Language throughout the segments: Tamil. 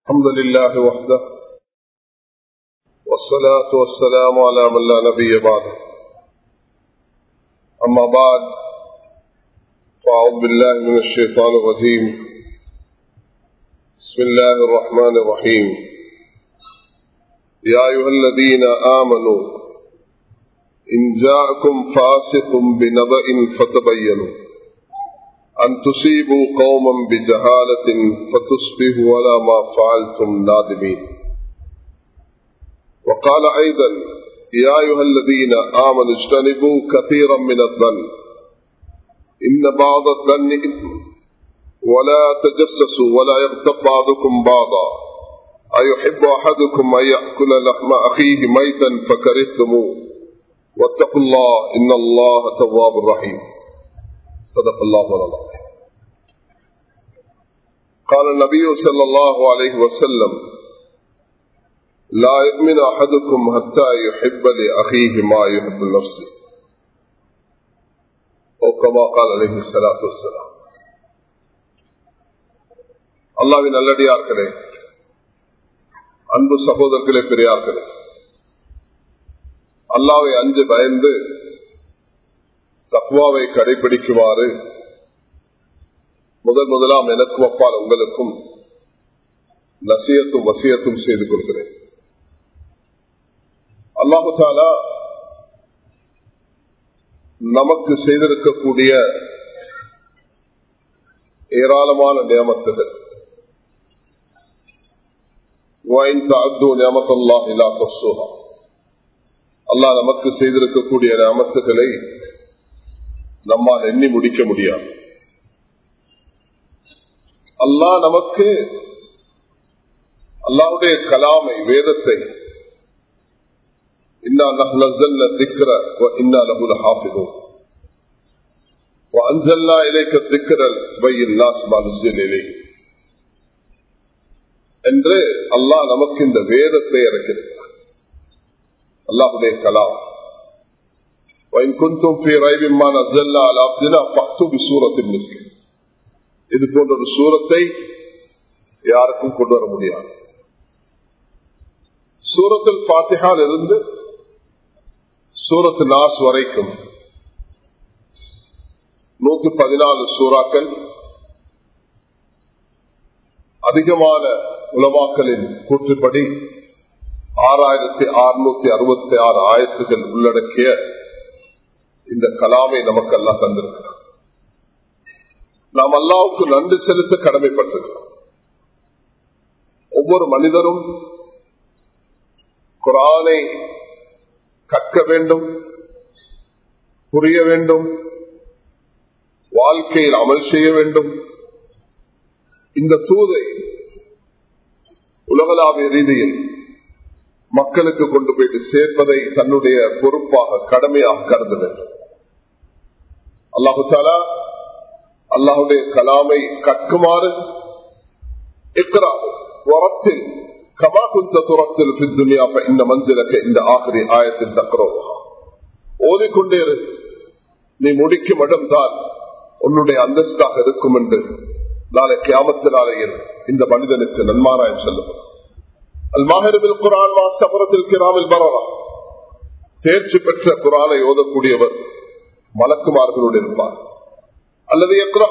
الحمد لله وحده والصلاة والسلام على من لا نبي بعده أما بعد فأعوذ بالله من الشيطان الرجيم بسم الله الرحمن الرحيم يا أيها الذين آمنوا إن جاءكم فاسق بنبأ فتبينوا أن تصيبوا قوما بجهالة فتصبحوا ولا ما فعلتم نادمين وقال أيضا يا أيها الذين آمنوا اجتنبوا كثيرا من الظن إن بعض الظن إثم ولا تجسسوا ولا يغتب بعضكم بعضا أيحب أحدكم أن يأكل لحم أخيه ميتا فكرهتموه واتقوا الله إن الله تواب رحيم صدق الله والله قال النبي صلى الله عليه وسلم لا يؤمن أحدكم حتى يحب لأخيه ما يحب نفسه أو كما قال عليه الصلاة والسلام அல்லாவின் நல்லடியார்களே அன்பு சகோதரர்களே பெரியார்களே அல்லாவை அஞ்சு பயந்து தக்குவாவை கடைபிடிக்குமாறு முதல் முதலாம் எனக்கும் அப்பால் உங்களுக்கும் நசியத்தும் வசியத்தும் செய்து கொடுக்கிறேன் அல்லாஹு தாலா நமக்கு செய்திருக்கக்கூடிய ஏராளமான நியமத்துகள் அல்லாஹ் நமக்கு செய்திருக்கக்கூடிய நியமத்துகளை நம்மால் எண்ணி முடிக்க முடியாது அல்லாஹ் நமக்கு அல்லாவுடைய கலாமை வேதத்தை என்று அல்லாஹ் நமக்கு இந்த வேதத்தை இறக்கிறார் அல்லாஹுடைய கலாம் وإن كنتم في ريب ما نزلنا على عبدنا فأتوا بسورة مثله இது போன்ற ஒரு சூரத்தை யாருக்கும் கொண்டு வர முடியாது சூரத்தில் பாத்திகால் இருந்து சூரத்து நாஸ் வரைக்கும் நூத்தி பதினாலு சூறாக்கள் அதிகமான உலமாக்களின் கூற்றுப்படி ஆறாயிரத்தி அறுநூத்தி அறுபத்தி ஆறு ஆயிரத்துகள் உள்ளடக்கிய இந்த கலாமை நமக்கு எல்லாம் தந்திருக்கிறார் நாம் அல்லாவுக்கு நன்றி செலுத்த கடமைப்பட்டிருக்கிறோம் ஒவ்வொரு மனிதரும் குரானை கற்க வேண்டும் புரிய வேண்டும் வாழ்க்கையில் அமல் செய்ய வேண்டும் இந்த தூதை உலகளாவிய ரீதியில் மக்களுக்கு கொண்டு போயிட்டு சேர்ப்பதை தன்னுடைய பொறுப்பாக கடமையாக கருத வேண்டும் அல்லாஹு சாலா அல்லாஹுடைய கலாமை கற்குமாறு உரத்தில் கமா குந்த துரத்தில் துனியா இந்த மஞ்சளுக்கு இந்த ஆகிரி ஆயத்தில் தக்கிறோம் ஓதிக்கொண்டே நீ முடிக்கும் இடம்தான் உன்னுடைய அந்தஸ்தாக இருக்கும் என்று நாளை கியாமத்தினாலேயே இந்த மனிதனுக்கு நன்மாராயம் செல்லும் அல்மாஹிரபில் குரான் மா சபரத்தில் கிராமில் பரவா தேர்ச்சி பெற்ற குரானை ஓதக்கூடியவர் மலக்குமார்களோடு இருப்பார் அல்லது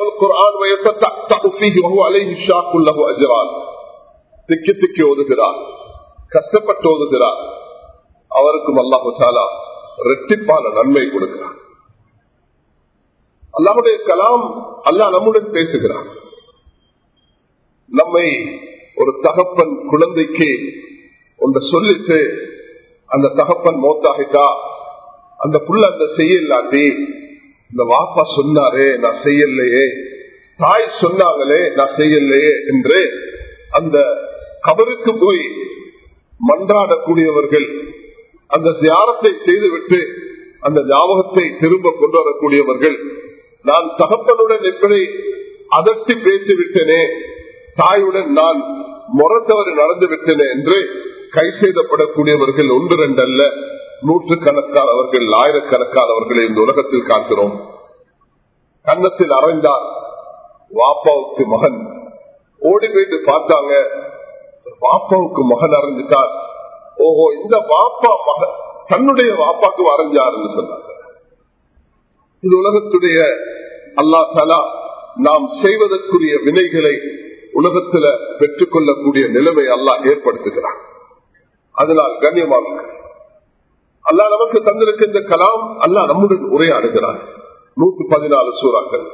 திக்கி திக்கி ஓதுகிறார் கஷ்டப்பட்டு ஓதுகிறார் அவருக்கும் அல்லாஹு சாலா ரெட்டிப்பான நன்மை கொடுக்கிறார் அல்லாஹுடைய கலாம் அல்லாஹ் நம்முடன் பேசுகிறார் நம்மை ஒரு தகப்பன் குழந்தைக்கு ஒன்று சொல்லிட்டு அந்த தகப்பன் மோத்தாகிட்டா அந்த புள்ள அந்த செய்யலாட்டி இந்த வாப்பா சொன்னாரே நான் செய்யலையே தாய் சொன்னாங்களே நான் செய்யலையே என்று அந்த கபருக்கு போய் மன்றாடக்கூடியவர்கள் அந்த தியானத்தை செய்துவிட்டு அந்த ஞாபகத்தை திரும்ப கொண்டு வரக்கூடியவர்கள் நான் தகப்பனுடன் எப்படி அதட்டி பேசிவிட்டேனே தாயுடன் நான் முறத்தவரை நடந்து விட்டேனே என்று கை செய்தப்படக்கூடியவர்கள் ஒன்று ரெண்டு அல்ல நூற்று கணக்கானவர்கள் ஆயிரக்கணக்கானவர்களை இந்த உலகத்தில் காக்கிறோம் கன்னத்தில் அறைந்தார் வாப்பாவுக்கு மகன் ஓடி போயிட்டு பார்த்தாங்க பாப்பாவுக்கு மகன் அறிஞ்சிட்டார் ஓஹோ இந்த பாப்பா மகன் தன்னுடைய பாப்பாக்கு வரைஞ்சாருன்னு சொன்னாங்க இது உலகத்துடைய அல்லா தலா நாம் செய்வதற்குரிய வினைகளை உலகத்துல பெற்றுக்கொள்ளக்கூடிய நிலைமை அல்லாஹ் ஏற்படுத்துகிறான் அதனால் கண்ணியமாக அல்லாஹ் நமக்கு தந்திருக்கின்ற கலாம் அல்லாஹ் நம்முடன் உரையாடுகிறார் நூத்தி பதினாலு சூறாக்கள்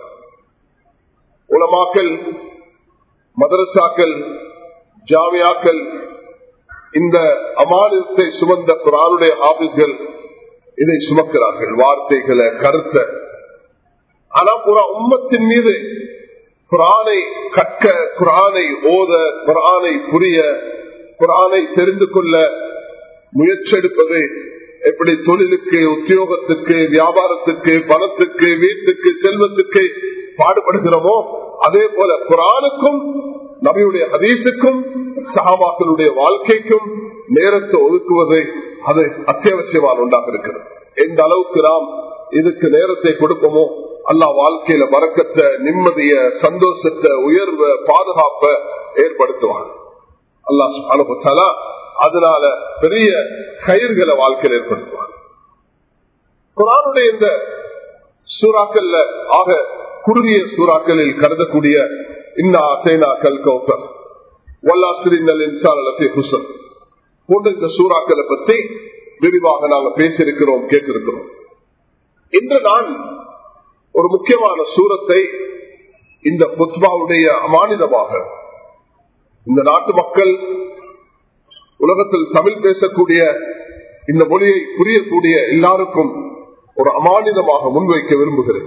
உலமாக்கல் மதரசாக்கள் ஜாமியாக்கள் இந்த அமானியத்தை சுமந்த குரானுடைய ஆபீஸ்கள் இதை சுமக்கிறார்கள் வார்த்தைகளை கருத்தை ஆனா புறா உம்மத்தின் மீது குரானை கற்க குரானை ஓத குரானை புரிய குரானை தெரிந்து கொள்ள முயற்சி எடுப்பது எப்படி தொழிலுக்கு உத்தியோகத்துக்கு வியாபாரத்துக்கு பணத்துக்கு வீட்டுக்கு செல்வத்துக்கு பாடுபடுகிறோமோ அதே போல குரானுக்கும் நபியுடைய ஹதீஸுக்கும் சகாபாக்களுடைய வாழ்க்கைக்கும் நேரத்தை ஒதுக்குவது அது அத்தியாவசியமான ஒன்றாக இருக்கிறது எந்த அளவுக்கு நாம் இதுக்கு நேரத்தை கொடுப்போமோ அல்லா வாழ்க்கையில வரக்கத்தை நிம்மதிய சந்தோஷத்தை உயர்வை பாதுகாப்ப ஏற்படுத்துவான் அல்லா அனுபவத்தாலா அதனால பெரிய கயிர்களை வாழ்க்கையில் ஏற்படுத்துவான் குரானுடைய இந்த சூறாக்கள்ல ஆக குறுகிய சூறாக்களில் கருதக்கூடிய இன்னா சேனா கல் கௌக்கர் வல்லாசிரிந்தல் இன்சான் அலசி ஹுசன் போன்ற இந்த சூறாக்களை பற்றி விரிவாக நாங்கள் பேசியிருக்கிறோம் கேட்டிருக்கிறோம் இன்று நான் ஒரு முக்கியமான சூரத்தை இந்த புத்பாவுடைய அமானிதமாக இந்த நாட்டு மக்கள் உலகத்தில் தமிழ் பேசக்கூடிய இந்த மொழியை புரியக்கூடிய எல்லாருக்கும் ஒரு அமானிதமாக முன்வைக்க விரும்புகிறேன்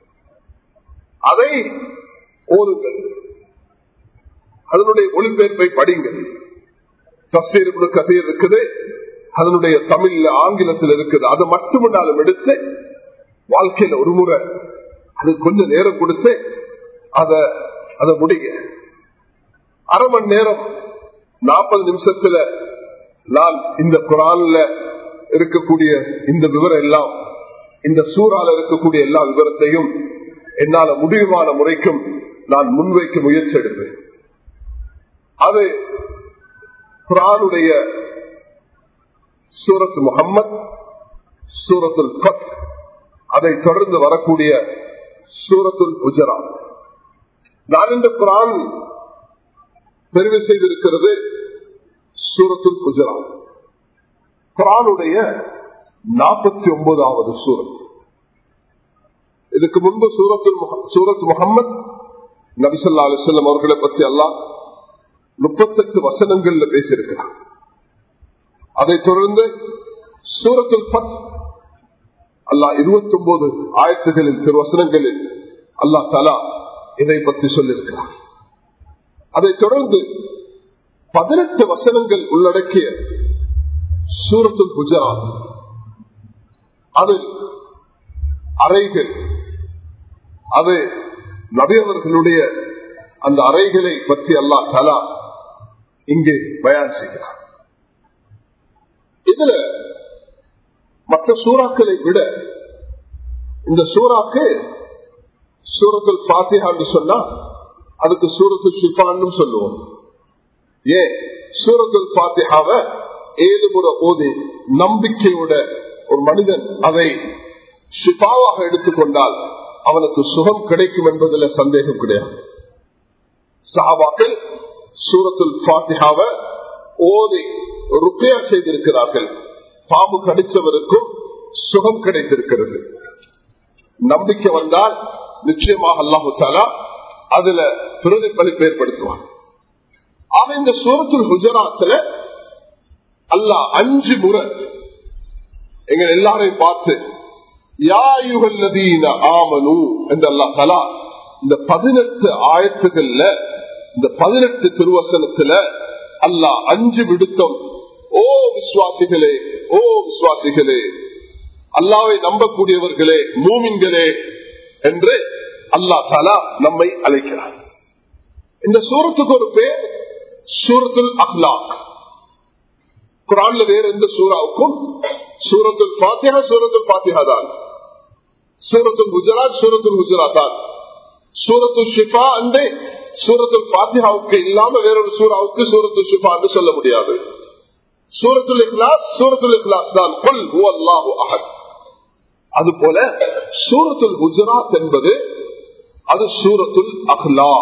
அதை ஓதுங்கள் அதனுடைய ஒளிபெயர்ப்பை படிங்கள் தஸ்தீர் கதையில் இருக்குது அதனுடைய தமிழ்ல ஆங்கிலத்தில் இருக்குது அது மட்டுமன்னாலும் எடுத்து வாழ்க்கையில ஒரு முறை அது கொஞ்சம் நேரம் கொடுத்து அத அதை முடிங்க அரை மணி நேரம் நாற்பது நிமிஷத்துல நான் இந்த குரான்ல இருக்கக்கூடிய இந்த விவரம் எல்லாம் இந்த சூறால இருக்கக்கூடிய எல்லா விவரத்தையும் என்னால முடிவான முறைக்கும் நான் முன்வைக்க முயற்சி எடுப்பேன் அது குரானுடைய சூரத் முகம்மது சூரத்துல் ஃபத் அதை தொடர்ந்து வரக்கூடிய சூரத்துல் குஜரா நான் இந்த குரான் தெரிவு செய்திருக்கிறது சூரத்துல் குஜரா குரானுடைய நாற்பத்தி ஒன்பதாவது சூரத் இதுக்கு முன்பு சூரத்துல் சூரத் முகம்மது நபிசல்லா அலிசல்லம் அவர்களை பற்றி எல்லாம் முப்பத்தெட்டு வசனங்கள்ல பேசியிருக்கிறார் அதை தொடர்ந்து சூரத்துல் பத் அல்லா இருபத்தி ஒன்பது ஆயிரத்துகளில் திருவசனங்களில் அல்லா தலா இதை பற்றி சொல்லியிருக்கிறார் அதை தொடர்ந்து பதினெட்டு வசனங்கள் உள்ளடக்கிய சூரத்துல் குஜராத் அதில் அறைகள் அது நபியவர்களுடைய அந்த அறைகளை பற்றி அல்லா தலா இங்கே பயான் செய்கிறார் இதுல மற்ற சூறாக்களை விட இந்த சூறாக்கு சூரத்துல் பாத்தியான்னு சொன்னா அதுக்கு சூரத்துல் ஷிஃபான்னு சொல்லுவோம் ஏன் சூரத்துல் பாத்தியாவ ஏழு முறை ஓதி நம்பிக்கையோட ஒரு மனிதன் அதை ஷிஃபாவாக எடுத்துக்கொண்டால் அவனுக்கு சுகம் கிடைக்கும் என்பதில் சந்தேகம் கிடையாது சாபாக்கள் சூரத்துல் பாத்தியாவ ஓதி ருக்கையா செய்திருக்கிறார்கள் பாம்பு கடிச்சவருக்கும் சுகம் கிடைத்திருக்கிறது நம்பிக்கை வந்தால் நிச்சயமாக அல்லாஹு சாலா அதுல பிரதிபலிப்பு ஏற்படுத்துவான் ஆக இந்த சூரத்துல் குஜராத்தில் அல்லாஹ் அஞ்சு முறை எங்க எல்லாரையும் பார்த்து யாயுகல்லதீன ஆமனு என்று அல்லா தலா இந்த பதினெட்டு ஆயத்துகள்ல இந்த பதினெட்டு திருவசனத்துல அல்லாஹ் அஞ்சு விடுத்தம் ஓ விசுவாசிகளே ஓ விசுவாசிகளே அல்லாவை நம்பக்கூடியவர்களே மூமின்களே என்று அல்லா தாலா நம்மை அழைக்கிறார் இந்த சூரத்துக்கு ஒரு பேர் சூரத்துல் அஹ்லாக் குரான்ல வேற எந்த சூறாவுக்கும் சூரத்துல் பாத்தியா சூரத்துல் பாத்தியா தான் சூரத்துல் குஜராத் சூரத்துல் குஜராத் தான் சூரத்துல் ஷிஃபா அந்த சூரத்துல் பாத்தியாவுக்கு இல்லாம வேறொரு சூறாவுக்கு சூரத்து ஷிஃபான்னு சொல்ல முடியாது சூரத்துல் இஹ்லாஸ் சூரத்துல் இஹ்லாஸ் தான் கொல் அல்லாஹு அஹத் அது போல சூரத்துல் குஜராத் என்பது அது சூரத்துல் அஹ்லா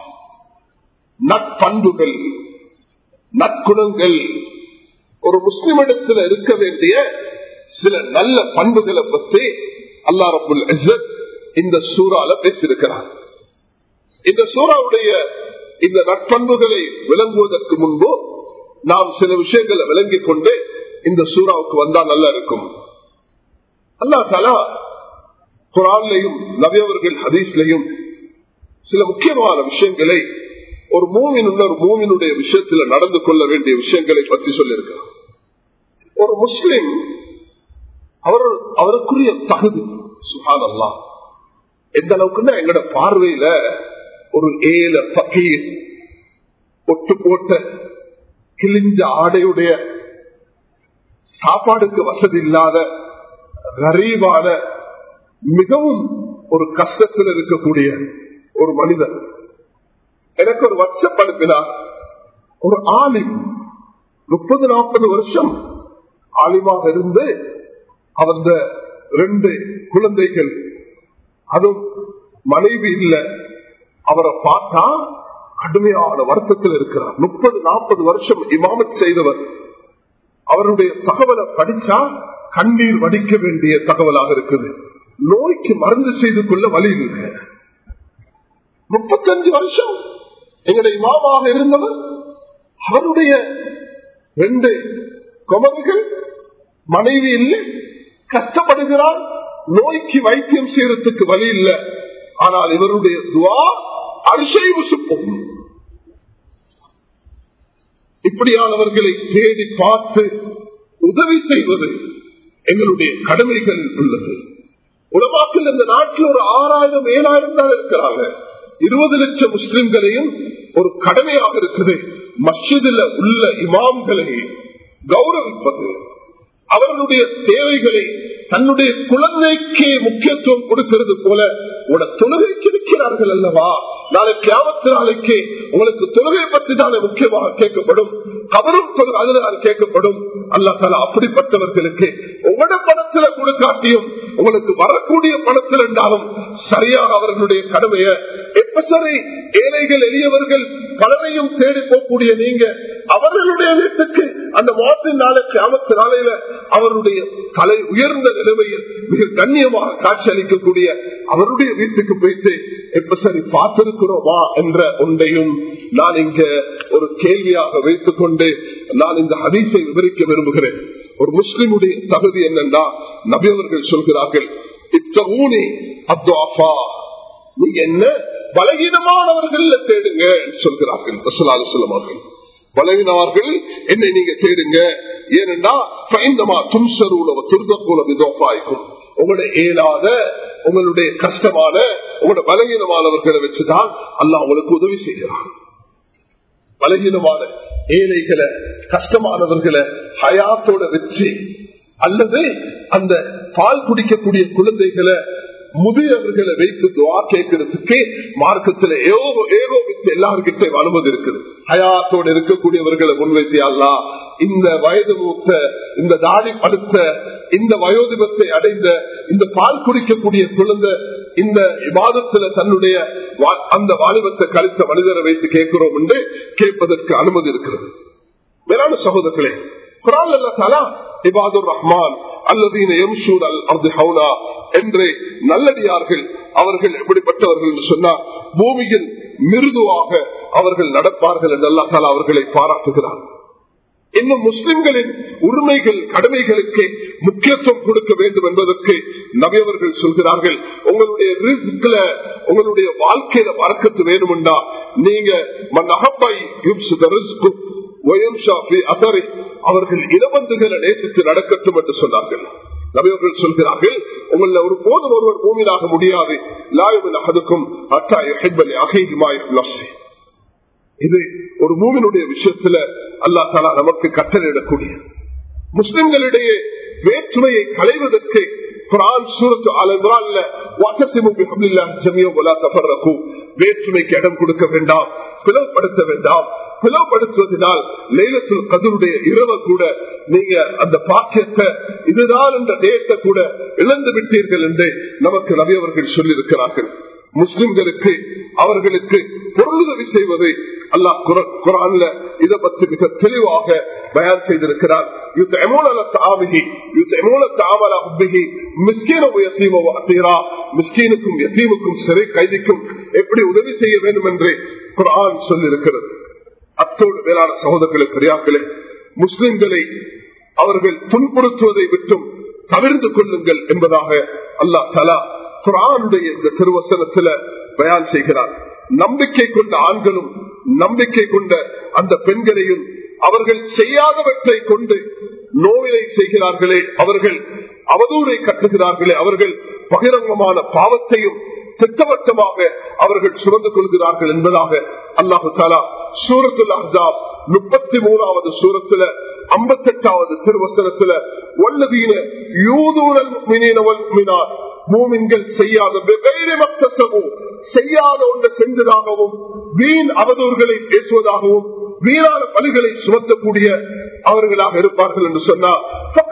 நட்பண்புகள் நற்குணங்கள் ஒரு முஸ்லிமிடத்தில் இருக்க வேண்டிய சில நல்ல பண்புகளை பற்றி அல்லா ரபுல் இந்த சூறால பேசியிருக்கிறார் இந்த சூறாவுடைய இந்த நட்பண்புகளை விளங்குவதற்கு முன்பு நாம் சில விஷயங்களை விளங்கிக் கொண்டு இந்த சூறாவுக்கு வந்தா நல்லா இருக்கும் அல்லா தலா குரான்லையும் நவியவர்கள் ஹதீஸ்லையும் சில முக்கியமான விஷயங்களை ஒரு மூவின் ஒரு மூவினுடைய விஷயத்துல நடந்து கொள்ள வேண்டிய விஷயங்களை பற்றி சொல்லியிருக்கிறார் ஒரு முஸ்லிம் அவர் அவருக்குரிய தகுதி சுகான் அல்லா எந்த அளவுக்குன்னா எங்களோட பார்வையில ஒரு ஏல பகீர் ஒட்டு போட்ட கிழிஞ்ச ஆடையுடைய சாப்பாடுக்கு வசதி இல்லாத கரீபான மிகவும் ஒரு கஷ்டத்தில் இருக்கக்கூடிய ஒரு மனிதன் எனக்கு ஒரு வாட்ஸ்அப் அனுப்பினார் ஒரு ஆலிம் முப்பது நாற்பது வருஷம் ஆலிமாக இருந்து அவந்த ரெண்டு குழந்தைகள் அதுவும் மனைவி இல்ல அவரை பார்த்தா கடுமையான வருத்தத்தில் இருக்கிறார் முப்பது நாற்பது வருஷம் இமாமத் செய்தவர் அவருடைய தகவலை படிச்சா கண்ணீர் வடிக்க வேண்டிய தகவலாக இருக்குது நோய்க்கு மருந்து செய்து கொள்ள வழி இல்லை முப்பத்தஞ்சு வருஷம் எங்களுடைய இமாமாக இருந்தவர் அவருடைய ரெண்டு குமரிகள் மனைவி இல்லை கஷ்டப்படுகிறார் நோய்க்கு வைத்தியம் செய்யறதுக்கு வழி இல்லை ஆனால் இவருடைய துவா அரிசைவு சுப்பம் இப்படியானவர்களை தேடி பார்த்து உதவி செய்வது எங்களுடைய கடமைகள் உள்ளது உலமாக்கில் இந்த நாட்டில் ஒரு ஆறாயிரம் ஏழாயிரம் தான் இருக்கிறாங்க இருபது லட்சம் முஸ்லிம்களையும் ஒரு கடமையாக இருக்குது மஸ்ஜிதில் உள்ள இமாம்களை கௌரவிப்பது அவர்களுடைய தேவைகளை தன்னுடைய குழந்தைக்கே முக்கியத்துவம் கொடுக்கிறது போல உங்களோட தொழுகைக்கு நிற்கிறார்கள் அல்லவா நாளை கியாமத்து நாளைக்கு உங்களுக்கு தொழுகை பற்றி தானே முக்கியமாக கேட்கப்படும் கவரும் அதனால் கேட்கப்படும் அல்லா தால அப்படிப்பட்டவர்களுக்கு உங்களோட பணத்துல கொடுக்காட்டியும் உங்களுக்கு வரக்கூடிய பணத்தில் என்றாலும் சரியாக அவர்களுடைய கடமையை எப்ப சரி ஏழைகள் எளியவர்கள் பலரையும் தேடி போகக்கூடிய நீங்க அவர்களுடைய வீட்டுக்கு அந்த மாட்டின் நாளை கிராமத்து நாளையில அவருடைய தலை உயர்ந்த நிலைமையில் மிக கண்ணியமாக காட்சி அளிக்கக்கூடிய அவருடைய வீட்டுக்கு போயிட்டு எப்ப சரி பார்த்திருக்கிறோமா என்ற ஒன்றையும் நான் இங்க ஒரு கேள்வியாக வைத்துக் கொண்டு நான் இந்த ஹதீஸை விவரிக்க விரும்புகிறேன் ஒரு முஸ்லிமுடைய தகுதி என்னன்னா நபியவர்கள் சொல்கிறார்கள் இத்தகூனி அப்துஆஃபா நீங்க என்ன பலகீனமானவர்கள் தேடுங்க சொல்கிறார்கள் ரசூலுல்லாஹி அலைஹி அவர்கள் பலவினவர்கள் என்னை நீங்க தேடுங்க ஏனென்றா தும்சரூல துர்தக்கூல விதோப்பாய்க்கும் உங்களுடைய இயலாத உங்களுடைய கஷ்டமான உங்களோட பலகீனமானவர்களை வச்சுதான் அல்லாஹ் உங்களுக்கு உதவி செய்கிறான் பலகீனமான ஏழைகளை கஷ்டமானவர்களை ஹயாத்தோட வச்சு அல்லது அந்த பால் குடிக்கக்கூடிய குழந்தைகளை முதியவர்களை வைத்து துவா கேட்கறதுக்கு மார்க்கத்தில் ஏகோ ஏகோபித்து எல்லாருக்கிட்ட அனுமதி இருக்குது ஹயாத்தோடு இருக்கக்கூடியவர்களை முன்வைத்தியாலா இந்த வயது மூத்த இந்த தாடி படுத்த இந்த வயோதிபத்தை அடைந்த இந்த பால் குடிக்கக்கூடிய குழந்தை இந்த விவாதத்துல தன்னுடைய அந்த வாலிபத்தை கழித்த மனிதரை வைத்து கேட்கிறோம் என்று கேட்பதற்கு அனுமதி இருக்கிறது மேலான சகோதரர்களே குரான் அல்ல தலா இபாதுர் ரஹ்மான் அல்லதீன எம்சூர் அல் அப்து ஹவுனா என்று நல்லடியார்கள் அவர்கள் எப்படிப்பட்டவர்கள் என்று சொன்னார் பூமியில் மிருதுவாக அவர்கள் நடப்பார்கள் என்று அல்லா தாலா அவர்களை பாராட்டுகிறார் இன்னும் முஸ்லிம்களின் உரிமைகள் கடமைகளுக்கு முக்கியத்துவம் கொடுக்க வேண்டும் என்பதற்கு நபியவர்கள் சொல்கிறார்கள் உங்களுடைய ரிஸ்க்ல உங்களுடைய வாழ்க்கையில வரக்கத்து வேணும்டா நீங்க மன்னகப்பை அவர்கள் இடபந்துகளை நேசித்து நடக்கட்டும் என்று சொன்னார்கள் நபியவர்கள் சொல்கிறார்கள் உங்கள ஒரு போதும் ஒருவர் பூமியிலாக முடியாது லாயுமின் அகதுக்கும் இது ஒரு மூவினுடைய விஷயத்துல அல்லா தாலா நமக்கு கட்டளையிடக்கூடிய முஸ்லிம்களிடையே வேற்றுமையை களைவதற்கு குரான் சூரத்து அல் இம்ரான்ல வாக்கசிமு பிஹப்லில்லாஹ் ஜமியம் வலா தஃபர்ரகு வேற்றுமைக்கு இடம் கொடுக்க வேண்டாம் பிளவுபடுத்த வேண்டாம் பிளவுபடுத்துவதனால் லைலத்துல் கதருடைய இரவு கூட நீங்க அந்த பாக்கியத்தை இதுதான் என்ற டேட்டை கூட இழந்து விட்டீர்கள் என்று நமக்கு நபி அவர்கள் சொல்லியிருக்கிறார்கள் முஸ்லிம்களுக்கு அவர்களுக்கு பொருளுதவி செய்வது அல்லாஹ் குரான்ல இதை பற்றி மிக தெளிவாக பயன் செய்திருக்கிறார் மிஸ்கீனுக்கும் சிறை கைதிக்கும் எப்படி உதவி செய்ய வேண்டும் என்று குரான் சொல்லியிருக்கிறது அத்தோடு மேலான சகோதரர்களே பெரியார்களே முஸ்லிம்களை அவர்கள் துன்புறுத்துவதை விட்டும் தவிர்த்து கொள்ளுங்கள் என்பதாக அல்லாஹ் தலா குரானுடைய இந்த திருவசனத்துல பயான் செய்கிறார் நம்பிக்கை கொண்ட ஆண்களும் நம்பிக்கை கொண்ட அந்த பெண்களையும் அவர்கள் செய்யாதவற்றை கொண்டு நோவினை செய்கிறார்களே அவர்கள் அவதூறை கட்டுகிறார்களே அவர்கள் பகிரங்கமான பாவத்தையும் திட்டவட்டமாக அவர்கள் சுமந்து கொள்கிறார்கள் என்பதாக அல்லாஹு தாலா சூரத்துல் அஹாப் முப்பத்தி மூணாவது சூரத்துல ஐம்பத்தி எட்டாவது திருவசனத்துல வல்லதீன யூதூரல் மினார் மூமின்கள் செய்யாத வெவ்வேறு மக்தசமும் செய்யாத ஒன்றை செஞ்சதாகவும் வீண் அவதூறுகளை பேசுவதாகவும் வீணான பலிகளை சுமத்தக்கூடிய அவர்களாக இருப்பார்கள் என்று சொன்னார்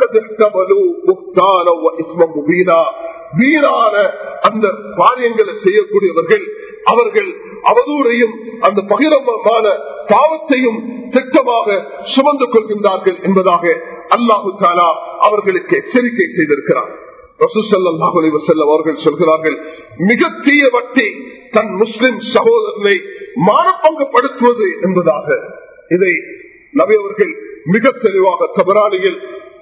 வீணான அந்த காரியங்களை செய்யக்கூடியவர்கள் அவர்கள் அவதூறையும் அந்த பகிரமான பாவத்தையும் திட்டமாக சுமந்து கொள்கின்றார்கள் என்பதாக அல்லாஹு தாலா அவர்களுக்கு எச்சரிக்கை செய்திருக்கிறார் அவர்கள் சொல்கிறார்கள் மிக தீய வட்டி தன் முஸ்லிம் சகோதரனை மானப்பங்கப்படுத்துவது என்பதாக இதை நபி அவர்கள் மிக தெளிவாக தபராணியில்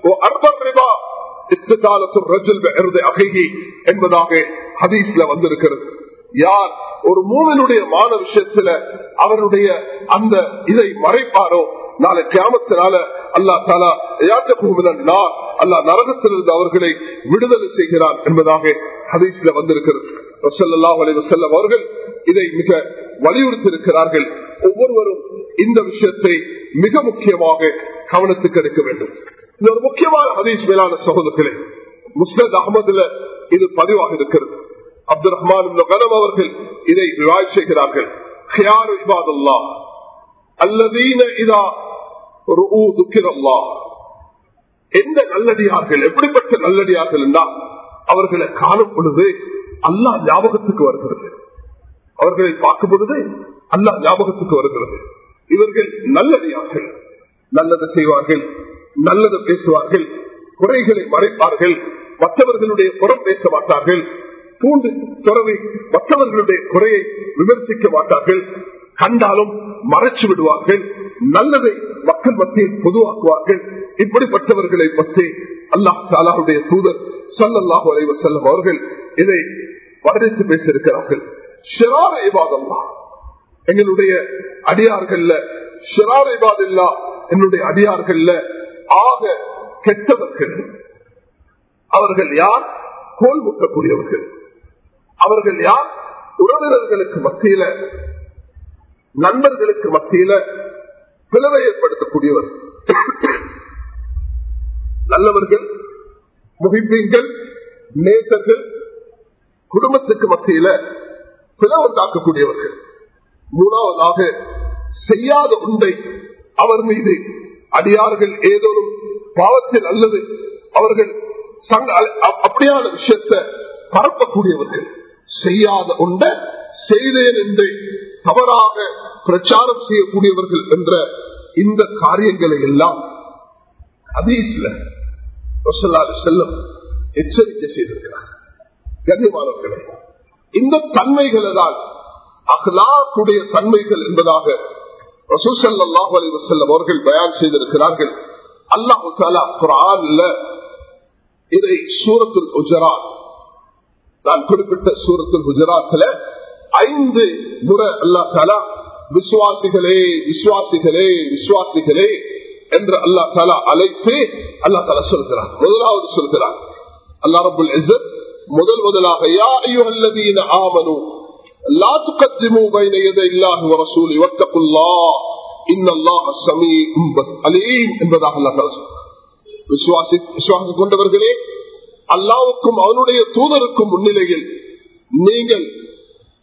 என்பதாக ஹதீஸ்ல வந்திருக்கிறது யார் ஒரு மூவனுடைய மான விஷயத்துல அவருடைய அந்த இதை மறைப்பாரோ நாளை கிராமத்தினால அல்லா தாலா அல்லா நரகத்திலிருந்து அவர்களை விடுதலை செய்கிறார் என்பதாக ஹதீஸ்ல வந்திருக்கிறது அவர்கள் இதை மிக வலியுறுத்தி இருக்கிறார்கள் ஒவ்வொருவரும் இந்த விஷயத்தை மிக முக்கியமாக கவனத்துக்கு எடுக்க வேண்டும் இது ஒரு முக்கியமான ஹதீஸ் மேலான சகோதரர்களே முஸ்லத் அகமதுல இது பதிவாக இருக்கிறது அப்துல் ரஹ்மான் கனம் அவர்கள் இதை விவாய் செய்கிறார்கள் அல்லதீன இதா எந்த நல்லடியார்கள் எப்படிப்பட்ட நல்லடியார்கள் என்றால் அவர்களை காணும் பொழுது அல்லா ஞாபகத்துக்கு வருகிறது அவர்களை பார்க்கும் பொழுது அல்லா ஞாபகத்துக்கு வருகிறது இவர்கள் நல்லடியார்கள் நல்லதை செய்வார்கள் நல்லதை பேசுவார்கள் குறைகளை மறைப்பார்கள் மற்றவர்களுடைய புறம் பேச மாட்டார்கள் தூண்டு துறவி மற்றவர்களுடைய குறையை விமர்சிக்க மாட்டார்கள் கண்டாலும் மறைச்சு விடுவார்கள் நல்லதை மக்கள் மத்தியில் பொதுவாக்குவார்கள் இப்படிப்பட்டவர்களை பற்றி அல்லாஹ் சாலாவுடைய தூதர் சல்லாஹூ அலைவ செல்லம் அவர்கள் இதை வர்ணித்து பேசியிருக்கிறார்கள் எங்களுடைய அடியார்கள்ல ஷிராரிபாதில்லா என்னுடைய அடியார்கள்ல ஆக கெட்டவர்கள் அவர்கள் யார் கோல் முட்டக்கூடியவர்கள் அவர்கள் யார் உறவினர்களுக்கு மத்தியில நண்பர்களுக்கு மத்தியில பிளவை ஏற்படுத்தக்கூடியவர் நல்லவர்கள் முகிப்பீங்கள் நேசர்கள் குடும்பத்துக்கு மத்தியில பிளவுண்டாக்கக்கூடியவர்கள் மூணாவதாக செய்யாத உண்டை அவர் மீது அடியார்கள் ஏதோ பாவத்தில் அல்லது அவர்கள் அப்படியான விஷயத்தை பரப்பக்கூடியவர்கள் செய்யாத உண்டை செய்தேன் என்று தவறாக பிரச்சாரம் செய்யக்கூடியவர்கள் என்ற இந்த காரியங்களை எல்லாம் அதீஸ்ல செல்லும் எச்சரிக்கை செய்திருக்கிறார் கண்ணியமானவர்களே இந்த தன்மைகளை தான் அகலாக்குடைய தன்மைகள் என்பதாக ரசூசல்லாஹு அலி வசல்லம் அவர்கள் பயான் செய்திருக்கிறார்கள் அல்லாஹு தாலா குரான்ல இதை சூரத்துல் குஜராத் நான் குறிப்பிட்ட சூரத்துல் குஜராத்ல ஐந்து முறை அல்லா தாலா விசுவாசிகளே விசுவாசிகளே விசுவாசிகளே என்று அல்லா தாலா அழைத்து அல்லா தாலா சொல்கிறார் முதலாவது சொல்கிறார் அல்லா ரபுல் இசத் முதல் முதலாக யா ஐயுஹல்லதீன ஆமனு லா துகத்திமு பைன யதை இல்லாஹி வ ரசூலி வத்தகுல்லாஹ் இன்னல்லாஹ ஸமீஉம் அலீம் என்பதாக அல்லாஹ் தாலா விசுவாசி விசுவாசம் கொண்டவர்களே அல்லாவுக்கும் அவனுடைய தூதருக்கும் முன்னிலையில் நீங்கள்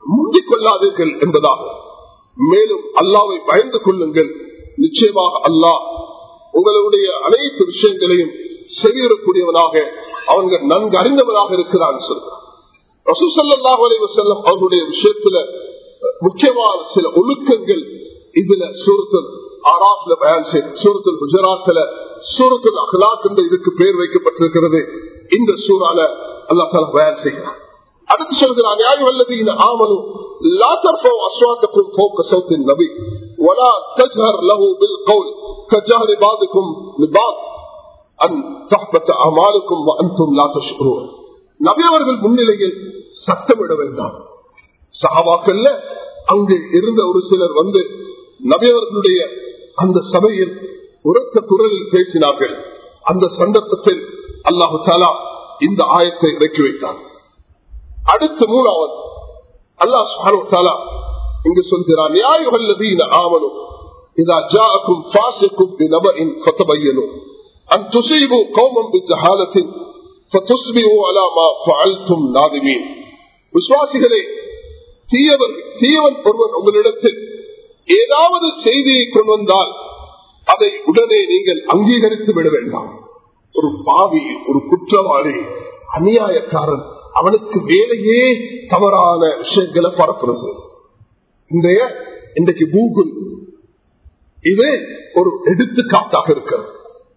முந்திக் கொள்ளாதீர்கள் என்பதாக மேலும் அல்லாவை பயந்து கொள்ளுங்கள் நிச்சயமாக அல்லாஹ் உங்களுடைய அனைத்து விஷயங்களையும் செவியிடக்கூடியவனாக அவங்க நன்கு அறிந்தவனாக இருக்கிறான் சொல்றான் ரசூசல்லாஹ் அலைவசல்லம் அவர்களுடைய விஷயத்துல முக்கியமான சில ஒழுக்கங்கள் இதுல சூரத்தில் ஆராப்ல பயன் செய்து சூரத்தில் குஜராத்ல சூரத்தில் அகலாக் என்ற இதுக்கு பேர் வைக்கப்பட்டிருக்கிறது இந்த சூறால அல்லா தால பயன் செய்கிறான் அடுத்து சொல்கிறான் யாய் வல்லதீன ஆமனு لا ترفعوا أصواتكم فوق صوت النبي ولا تجهر له بالقول كجهر بعضكم لبعض أن تحبط أعمالكم وأنتم لا تشعرون நபி அவர்கள் முன்னிலையில் சத்தமிட வேண்டாம் சகாவாக்கல்ல அங்கு இருந்த ஒரு சிலர் வந்து நபி அவர்களுடைய அந்த சபையில் உரத்த குரலில் பேசினார்கள் அந்த சந்தர்ப்பத்தில் அல்லாஹு தாலா இந்த ஆயத்தை இறக்கி வைத்தார் அடுத்த மூணாவது அல்லாஹ் சுஹானு தாலா இங்கு சொல்கிறார் நியாயுகல்லதீன ஆமனும் இதா ஜாஅக்கும் ஃபாசிக்கும் பினபஇன் ஃபதபையனு அன் துஸீபு கௌமம் பிஜஹாலத்தின் ஃபதுஸ்பிஹு அலா மா ஃபஅல்தும் நாதிமீன் விசுவாசிகளே தீயவர் தீயவன் ஒருவன் உங்களிடத்தில் ஏதாவது செய்தியை கொண்டு வந்தால் அதை உடனே நீங்கள் அங்கீகரித்து விட வேண்டாம் ஒரு பாவி ஒரு குற்றவாளி அநியாயக்காரன் அவனுக்கு வேலையே தவறான விஷயங்களை பரப்புறது இன்றைய இன்றைக்கு கூகுள் இது ஒரு எடுத்துக்காட்டாக இருக்கிறது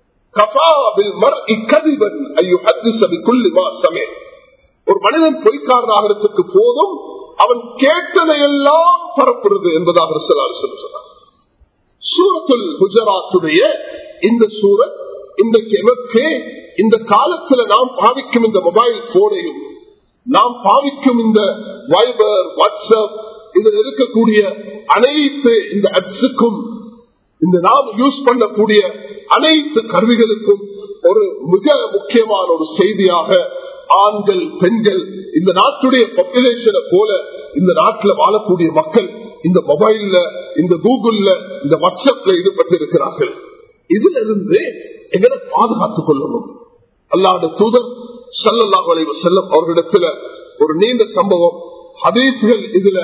ஒரு மனிதன் பொய்க்காரனாகிறதுக்கு போதும் அவன் கேட்டதையெல்லாம் பரப்புறது என்பதாக சொன்னார் சூரத்துல் குஜராத்துடைய இந்த சூரத் இன்றைக்கு எமக்கு இந்த காலத்துல நாம் பாவிக்கும் இந்த மொபைல் போனையும் நாம் பாவிக்கும் இந்த வைபர் வாட்ஸ்அப் இதில் இருக்கக்கூடிய அனைத்து இந்த அப்ஸுக்கும் இந்த நாம் யூஸ் பண்ணக்கூடிய அனைத்து கருவிகளுக்கும் ஒரு மிக முக்கியமான ஒரு செய்தியாக ஆண்கள் பெண்கள் இந்த நாட்டுடைய பாப்புலேஷனை போல இந்த நாட்டில் வாழக்கூடிய மக்கள் இந்த மொபைல்ல இந்த கூகுள்ல இந்த வாட்ஸ்அப்ல ஈடுபட்டு இருக்கிறார்கள் இதுல இருந்து எங்களை பாதுகாத்துக் கொள்ளணும் அல்லாத தூதர் சல்லல்லாஹ் அலைவ செல்லம் அவர்களிடத்துல ஒரு நீண்ட சம்பவம் ஹதீஸ்கள் இதுல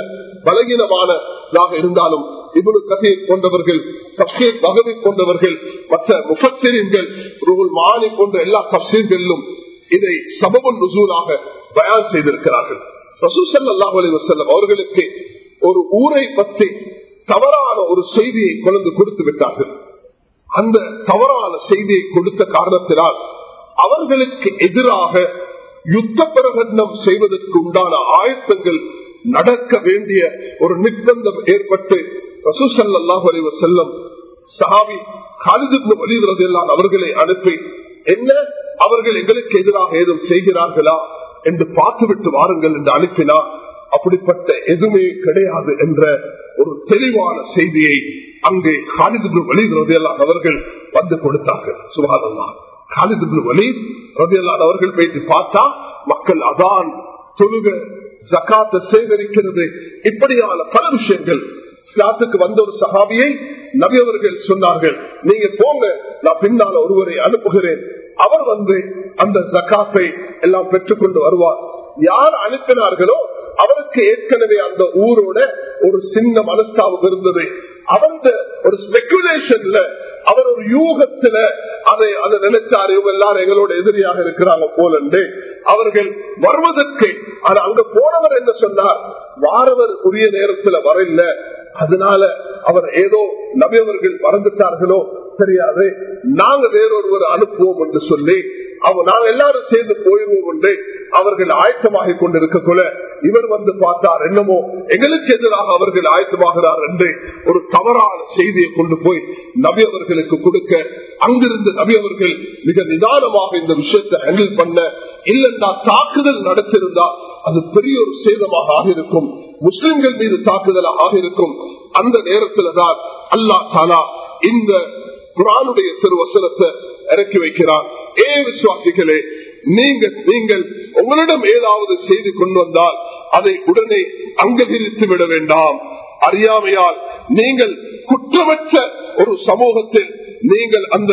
பலகீனமானதாக இருந்தாலும் இவனு கசீர் போன்றவர்கள் தப்சீர் பகவி போன்றவர்கள் மற்ற முஃபசிரியர்கள் மாலி போன்ற எல்லா தப்சீர்களிலும் இதை சபபன் நுசூலாக பயான் செய்திருக்கிறார்கள் ரசூசல் அல்லாஹ் அலி வசல்லம் அவர்களுக்கு ஒரு ஊரை பற்றி தவறான ஒரு செய்தியை கொண்டு கொடுத்து விட்டார்கள் அந்த தவறான செய்தியை கொடுத்த காரணத்தினால் அவர்களுக்கு எதிராக யுத்த பிரகடனம் செய்வதற்கு உண்டான ஆயத்தங்கள் நடக்க வேண்டிய ஒரு நிர்பந்தம் ஏற்பட்டு ரசூசல்லாஹு அலைவ செல்லம் சஹாபி காலிது வலிதுறதெல்லாம் அவர்களை அனுப்பி என்ன அவர்கள் எங்களுக்கு எதிராக ஏதும் செய்கிறார்களா என்று பார்த்துவிட்டு வாருங்கள் என்று அனுப்பினார் அப்படிப்பட்ட எதுவுமே கிடையாது என்ற ஒரு தெளிவான செய்தியை அங்கே காலிது வலிதுறதெல்லாம் அவர்கள் வந்து கொடுத்தார்கள் சுகாதல்லா காலிது வலி ரதியல்லான் அவர்கள் போயிட்டு பார்த்தா மக்கள் அதான் தொழுக ஜக்காத்தை சேகரிக்கிறது இப்படியான பல விஷயங்கள் இஸ்லாத்துக்கு வந்த ஒரு சகாபியை நபி அவர்கள் சொன்னார்கள் நீங்க போங்க நான் பின்னால ஒருவரை அனுப்புகிறேன் அவர் வந்து அந்த ஜக்காத்தை எல்லாம் பெற்றுக்கொண்டு வருவார் யார் அனுப்பினார்களோ அவருக்கு ஏற்கனவே அந்த ஊரோட ஒரு சின்ன மனஸ்தாபம் இருந்தது அவந்த ஒரு ஸ்பெகுலேஷன்ல அவர் ஒரு யூகத்துல அதை அதை நினைச்சாரு இவங்க எல்லாரும் எங்களோட எதிரியாக இருக்கிறாங்க போலண்டு அவர்கள் வருவதற்கு ஆனா அங்க போனவர் என்ன சொன்னார் வாரவர் உரிய நேரத்துல வரல அதனால அவர் ஏதோ நபியவர்கள் மறந்துட்டார்களோ தெரியாது நாங்க வேறொருவர் அனுப்புவோம் என்று சொல்லி அவ நாங்க எல்லாரும் சேர்ந்து போயிடுவோம் என்று அவர்கள் ஆயத்தமாக கொண்டிருக்க கொள்ள இவர் வந்து பார்த்தார் என்னமோ எங்களுக்கு எதிராக அவர்கள் ஆயத்தமாகிறார் என்று ஒரு தவறான செய்தியை கொண்டு போய் நபி அவர்களுக்கு கொடுக்க அங்கிருந்து நபி அவர்கள் மிக நிதானமாக இந்த விஷயத்தை ஹேண்டில் பண்ண இல்லைன்னா தாக்குதல் நடத்திருந்தா அது பெரிய ஒரு சேதமாக ஆகிருக்கும் முஸ்லிம்கள் மீது தாக்குதலாக ஆகிருக்கும் அந்த நேரத்துல தான் அல்லா தாலா இந்த குரானுடைய திருவசனத்தை இறக்கி வைக்கிறார் ஏ விசுவாசிகளே நீங்கள் நீங்கள் உங்களிடம் ஏதாவது செய்து கொண்டு வந்தால் அதை உடனே அங்கீகரித்து விட வேண்டாம் அறியாமையால் நீங்கள் குற்றமற்ற ஒரு சமூகத்தில் நீங்கள் அந்த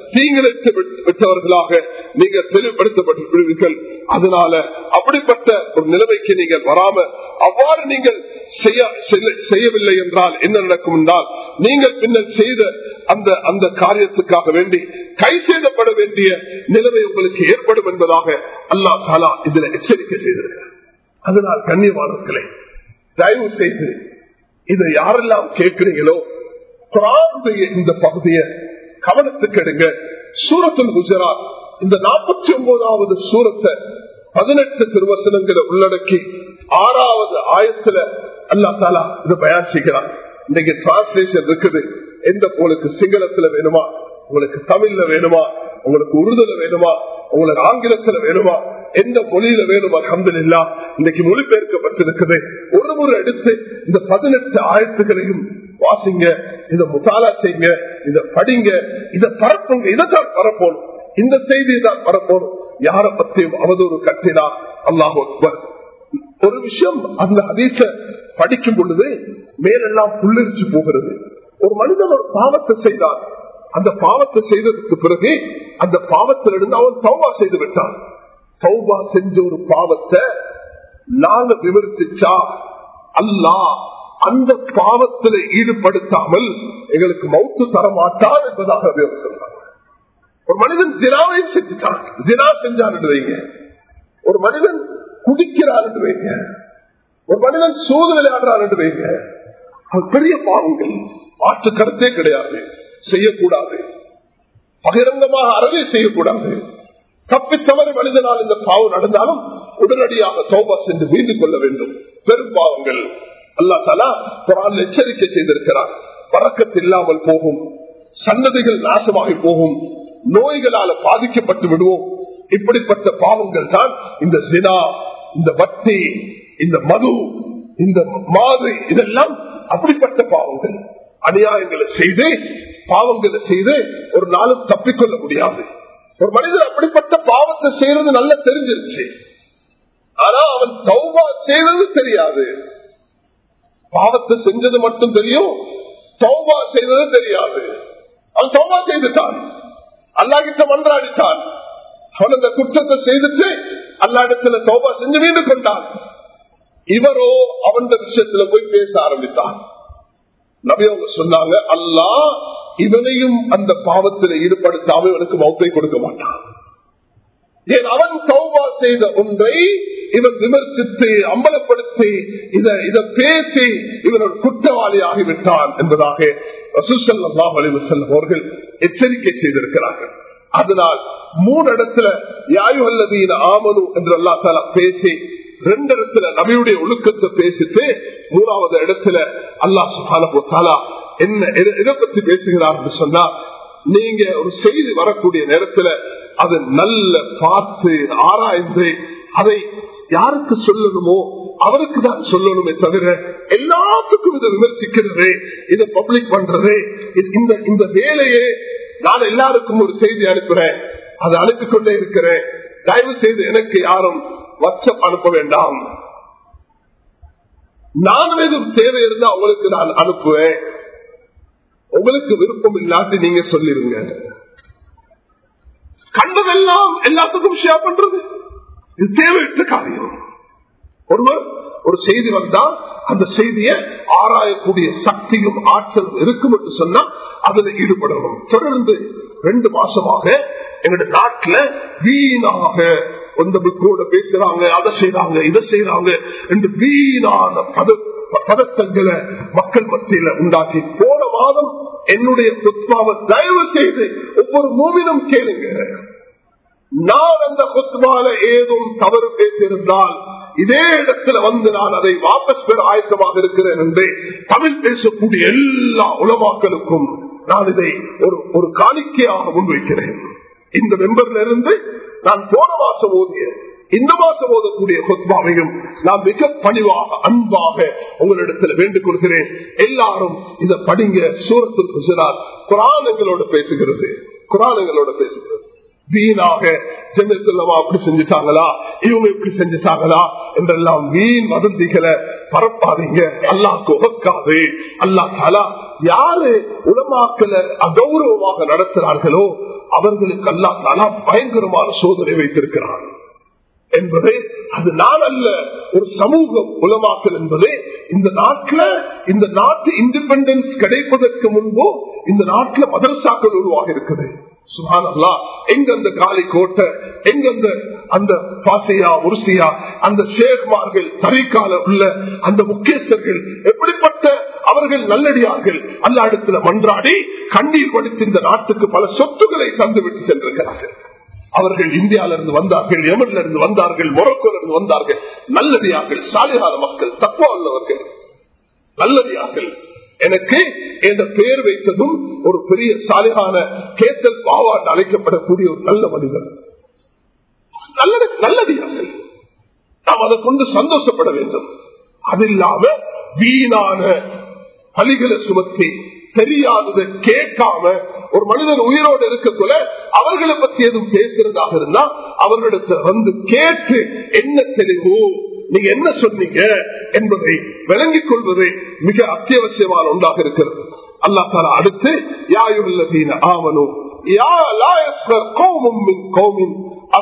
தீங்கிழைத்து விட்டவர்களாக நீங்க தெளிவுபடுத்தப்பட்டிருப்பீர்கள் அதனால அப்படிப்பட்ட ஒரு நிலைமைக்கு நீங்கள் வராம அவ்வாறு நீங்கள் செய்யவில்லை என்றால் என்ன நடக்கும் என்றால் நீங்கள் பின்னர் செய்த அந்த அந்த காரியத்துக்காக வேண்டி கை செய்தப்பட வேண்டிய நிலைமை உங்களுக்கு ஏற்படும் என்பதாக அல்லா சாலா இதுல எச்சரிக்கை செய்திருக்கிறார் அதனால் கண்ணியமானவர்களே தயவு செய்து இதை யாரெல்லாம் கேட்கிறீங்களோ குரானுடைய இந்த பகுதியை கவனத்துக்கு எடுங்க சூரத்தில் குஜராத் இந்த நாற்பத்தி ஒன்பதாவது சூரத்தை பதினெட்டு திருவசனங்களை உள்ளடக்கி ஆறாவது ஆயத்துல அல்லா தாலா இதை பயன் செய்கிறான் இன்னைக்கு டிரான்ஸ்லேஷன் இருக்குது எந்த உங்களுக்கு சிங்களத்துல வேணுமா உங்களுக்கு தமிழ்ல வேணுமா உங்களுக்கு உருதுல வேணுமா உங்களுக்கு ஆங்கிலத்துல வேணுமா எந்த மொழியில வேணுமா கம்பல் இல்லா இன்னைக்கு மொழிபெயர்க்கப்பட்டிருக்குது ஒரு முறை எடுத்து இந்த பதினெட்டு ஆயத்துகளையும் வாசிங்க இதை முத்தாலா செய்யுங்க இதை படிங்க இதை பரப்புங்க இதைத்தான் பரப்போணும் இந்த செய்தியை தான் பரப்போணும் யார பத்தியும் அவதூறு கட்டினா அல்லாஹ் ஒரு விஷயம் அந்த ஹதீச படிக்கும் பொழுது மேலெல்லாம் புல்லரிச்சு போகிறது ஒரு மனிதன் ஒரு பாவத்தை செய்தார் அந்த பாவத்தை செய்ததுக்கு பிறகு அந்த பாவத்திலிருந்து அவன் தௌபா செய்து விட்டான் தௌபா செஞ்ச ஒரு பாவத்தை நாங்க விமர்சிச்சா அல்லா அந்த பாவத்தில் ஈடுபடுத்தாமல் எங்களுக்கு மௌத்து தர மாட்டான் என்பதாக சொல்றாங்க ஒரு மனிதன் ஜினாவை செஞ்சுட்டான் ஜினா செஞ்சான் வைங்க ஒரு மனிதன் குடிக்கிறான் வைங்க ஒரு மனிதன் சூது விளையாடுறான் வைங்க அது பெரிய பாவங்கள் மாற்று கருத்தே கிடையாது செய்யக்கூடாது பகிரங்கமாக அறவே செய்யக்கூடாது தப்பி தவறு மனிதனால் இந்த பாவம் நடந்தாலும் உடனடியாக தோபா சென்று மீண்டு கொள்ள வேண்டும் பெரும் பாவங்கள் அல்லா தலா குரான் எச்சரிக்கை செய்திருக்கிறார் பறக்கத்து இல்லாமல் போகும் சன்னதிகள் நாசமாகி போகும் நோய்களால பாதிக்கப்பட்டு விடுவோம் இப்படிப்பட்ட பாவங்கள் தான் இந்த சினா இந்த வட்டி இந்த மது இந்த மாதிரி இதெல்லாம் அப்படிப்பட்ட பாவங்கள் அநியாயங்களை செய்து பாவங்களை செய்து ஒரு நாளும் தப்பிக்கொள்ள முடியாது ஒரு மனிதன் அப்படிப்பட்ட பாவத்தை செய்யறது நல்லா தெரிஞ்சிருச்சு ஆனா அவன் தௌபா செய்யறது தெரியாது பாவத்தை செஞ்சது மட்டும் தெரியும் தௌபா செய்தது தெரியாது அவன் தௌபா செய்துட்டான் அல்லாஹிட்ட மன்றாடித்தான் அவன் அந்த குற்றத்தை செய்துட்டு அல்லாடத்துல தௌபா செஞ்சு மீண்டு கொண்டான் இவரோ அவன் விஷயத்துல போய் பேச ஆரம்பித்தான் நபியவங்க சொன்னாங்க அல்லா இவனையும் அந்த பாவத்தில் ஈடுபடுத்தாம இவனுக்கு மௌத்தை கொடுக்க மாட்டான் ஏன் அவன் தௌபா செய்த ஒன்றை இவன் விமர்சித்து அம்பலப்படுத்தி இதை இதை பேசி இவன் ஒரு குற்றவாளி ஆகிவிட்டான் என்பதாக அவர்கள் எச்சரிக்கை செய்திருக்கிறார்கள் அதனால் மூணு இடத்துல யாயு அல்லதீன ஆமனு என்று அல்லா தாலா பேசி ரெண்டு இடத்துல நபியுடைய ஒழுக்கத்தை பேசிட்டு மூணாவது இடத்துல அல்லா சுபானா என்ன எதை பத்தி பேசுகிறார் என்று சொன்னா நீங்க ஒரு செய்தி வரக்கூடிய நேரத்துல அது நல்ல பார்த்து ஆராய்ந்து அதை யாருக்கு சொல்லணுமோ அவருக்கு தான் சொல்லணுமே தவிர எல்லாத்துக்கும் இதை விமர்சிக்கிறது இதை பப்ளிக் பண்றது இந்த இந்த வேலையே நான் எல்லாருக்கும் ஒரு செய்தி அனுப்புறேன் அதை அனுப்பிக்கொண்டே இருக்கிறேன் தயவு செய்து எனக்கு யாரும் வாட்ஸ்அப் அனுப்ப வேண்டாம் நான் எதுவும் தேவை இருந்தா உங்களுக்கு நான் அனுப்புவேன் உங்களுக்கு விருப்பம் இல்லாட்டி நீங்க சொல்லிருங்க கண்டதெல்லாம் எல்லாத்துக்கும் ஷேர் பண்றது இது தேவையற்ற காரியம் ஒருவர் ஒரு செய்தி வந்தா அந்த செய்தியை ஆராயக்கூடிய சக்தியும் ஆற்றலும் இருக்கும் என்று சொன்னா அதுல ஈடுபடணும் தொடர்ந்து ரெண்டு மாசமாக எங்களுடைய நாட்டுல வீணாக அந்த புக்கோட பேசுறாங்க அதை செய்யறாங்க இதை செய்யறாங்க என்று வீணான பத பதத்தங்களை மக்கள் மத்தியில உண்டாக்கி போன மாதம் என்னுடைய குத்மாவை தயவு செய்து ஒவ்வொரு மூவிலும் கேளுங்க நான் அந்த குத்மால ஏதும் தவறு பேசியிருந்தால் இதே இடத்துல வந்து நான் அதை வாபஸ் பெற ஆயத்தமாக இருக்கிறேன் என்று தமிழ் பேசக்கூடிய எல்லா உலமாக்களுக்கும் நான் இதை ஒரு ஒரு காணிக்கையாக முன்வைக்கிறேன் இந்த மெம்பர்ல இருந்து நான் போன மாசம் ஓதிய இந்த மாசம் ஓதக்கூடிய கொத்மாவையும் நான் மிக பணிவாக அன்பாக உங்களிடத்தில் வேண்டுக் கொள்கிறேன் எல்லாரும் இதை படிங்க சூரத்திற்கு சொன்னார் குரானங்களோட பேசுகிறது குரானங்களோட பேசுகிறது வீணாக ஜெமித்துள்ளமா அப்படி செஞ்சுட்டாங்களா இவங்க இப்படி செஞ்சுட்டாங்களா என்றெல்லாம் வீண் வதந்திகளை பரப்பாதீங்க அல்லாக்கு உகக்காது அல்லா தாலா யாரு உலமாக்கல அகௌரவமாக நடத்துறார்களோ அவர்களுக்கு அல்லா தாலா பயங்கரமான சோதனை வைத்திருக்கிறார் என்பதை அது நான் அல்ல ஒரு சமூகம் உலமாக்கல் என்பது இந்த நாட்டில் இந்த நாட்டு இண்டிபெண்டன்ஸ் கிடைப்பதற்கு முன்பு இந்த நாட்டில் மதரசாக்கள் உருவாக இருக்குது சுகானல்லா எங்க அந்த காலி கோட்டை எங்க அந்த அந்த பாசியா உருசியா அந்த ஷேக்மார்கள் தரிக்கால உள்ள அந்த முக்கியஸ்தர்கள் எப்படிப்பட்ட அவர்கள் நல்லடியார்கள் அல்ல இடத்துல மன்றாடி கண்ணீர் வடித்து இந்த நாட்டுக்கு பல சொத்துக்களை தந்துவிட்டு சென்றிருக்கிறார்கள் அவர்கள் இந்தியாவில இருந்து வந்தார்கள் யமன்ல இருந்து வந்தார்கள் மொரக்கோல இருந்து வந்தார்கள் நல்லதியார்கள் சாலிகால மக்கள் தப்பா உள்ளவர்கள் நல்லதியார்கள் எனக்கு என்ற பெயர் வைத்ததும் ஒரு பெரிய சாலிகான கேத்தல் பாவாண்டு அழைக்கப்படக்கூடிய ஒரு நல்ல மனிதர் நல்லது நல்லதியார்கள் நாம் அதை கொண்டு சந்தோஷப்பட வேண்டும் அது இல்லாம வீணான பலிகளை சுமத்தி தெரியாததை கேட்காம ஒரு மனிதன் உயிரோடு இருக்கக்குள்ள அவர்களை பற்றி எதுவும் பேசுறதாக இருந்தா அவர்களிடத்தில் வந்து கேட்டு என்ன தெளிவு நீங்க என்ன சொன்னீங்க என்பதை விளங்கிக் கொள்வது மிக அத்தியாவசியமான ஒன்றாக இருக்கிறது அல்லா தாலா அடுத்து யாயுள்ளதீன ஆவனோ யா லாயஸ்வர் கோமும் மின் கோமின்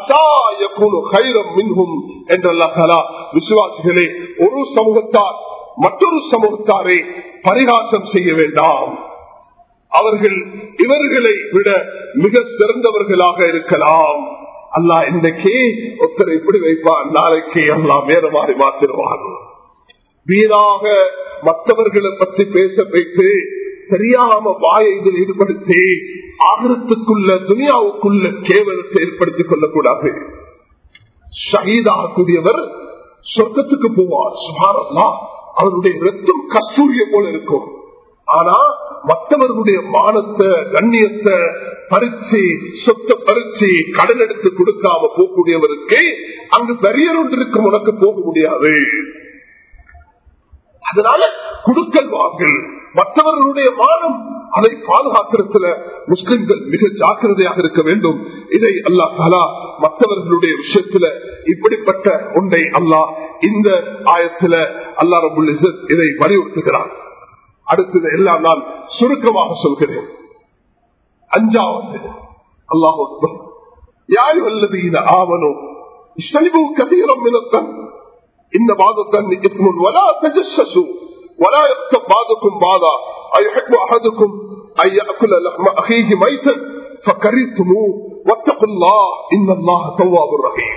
விசுவாசிகளே ஒரு சமூகத்தார் மற்றொரு சமூகத்தாரை பரிகாசம் செய்ய வேண்டாம் அவர்கள் இவர்களை விட மிக சிறந்தவர்களாக இருக்கலாம் அல்லா இன்றைக்கு ஒருத்தர் இப்படி வைப்பான் நாளைக்கு அல்லா வேற மாறி மாத்திருவான் வீணாக மற்றவர்களை பற்றி பேச வைத்து தெரியாம வாயை இதில் ஈடுபடுத்தி ஆகரத்துக்குள்ள துனியாவுக்குள்ள கேவலத்தை ஏற்படுத்திக் கொள்ளக்கூடாது ஷஹீதாகக்கூடியவர் சொர்க்கத்துக்கு போவார் சுமாரல்லா அவருடைய ரத்தம் கஸ்தூரிய போல இருக்கும் ஆனா மற்றவர்களுடைய மானத்தை கண்ணியத்தை பறிச்சு சொத்தை பறிச்சு கடன் எடுத்து கொடுக்காம போகக்கூடியவருக்கு அங்கு பெரியர் ஒன்று இருக்கும் உனக்கு போக முடியாது அதனால குடுக்கல் வாங்கல் மற்றவர்களுடைய மானம் அதை பாதுகாக்கிறதுல முஸ்லிம்கள் மிக ஜாக்கிரதையாக இருக்க வேண்டும் இதை அல்லா தாலா மற்றவர்களுடைய விஷயத்துல இப்படிப்பட்ட ஒன்றை அல்லாஹ் இந்த ஆயத்துல அல்லா ரபுல் இதை வலியுறுத்துகிறார் அடுத்தது எல்லாம் நான் சுருக்கமாக சொல்கிறேன் அஞ்சாவது அல்லாஹ் யாரு அல்லது இந்த ஆவனும் இஷ்டனிபு கதீரம் மினத்தன் இந்த வாதத்தன் இஸ்முன் வலா தஜஸ்ஸு ولا يكتب بعضكم بعضا أيحب أحدكم أن يأكل لحم أخيه ميتا فكرهتموه واتقوا الله إن الله تواب رحيم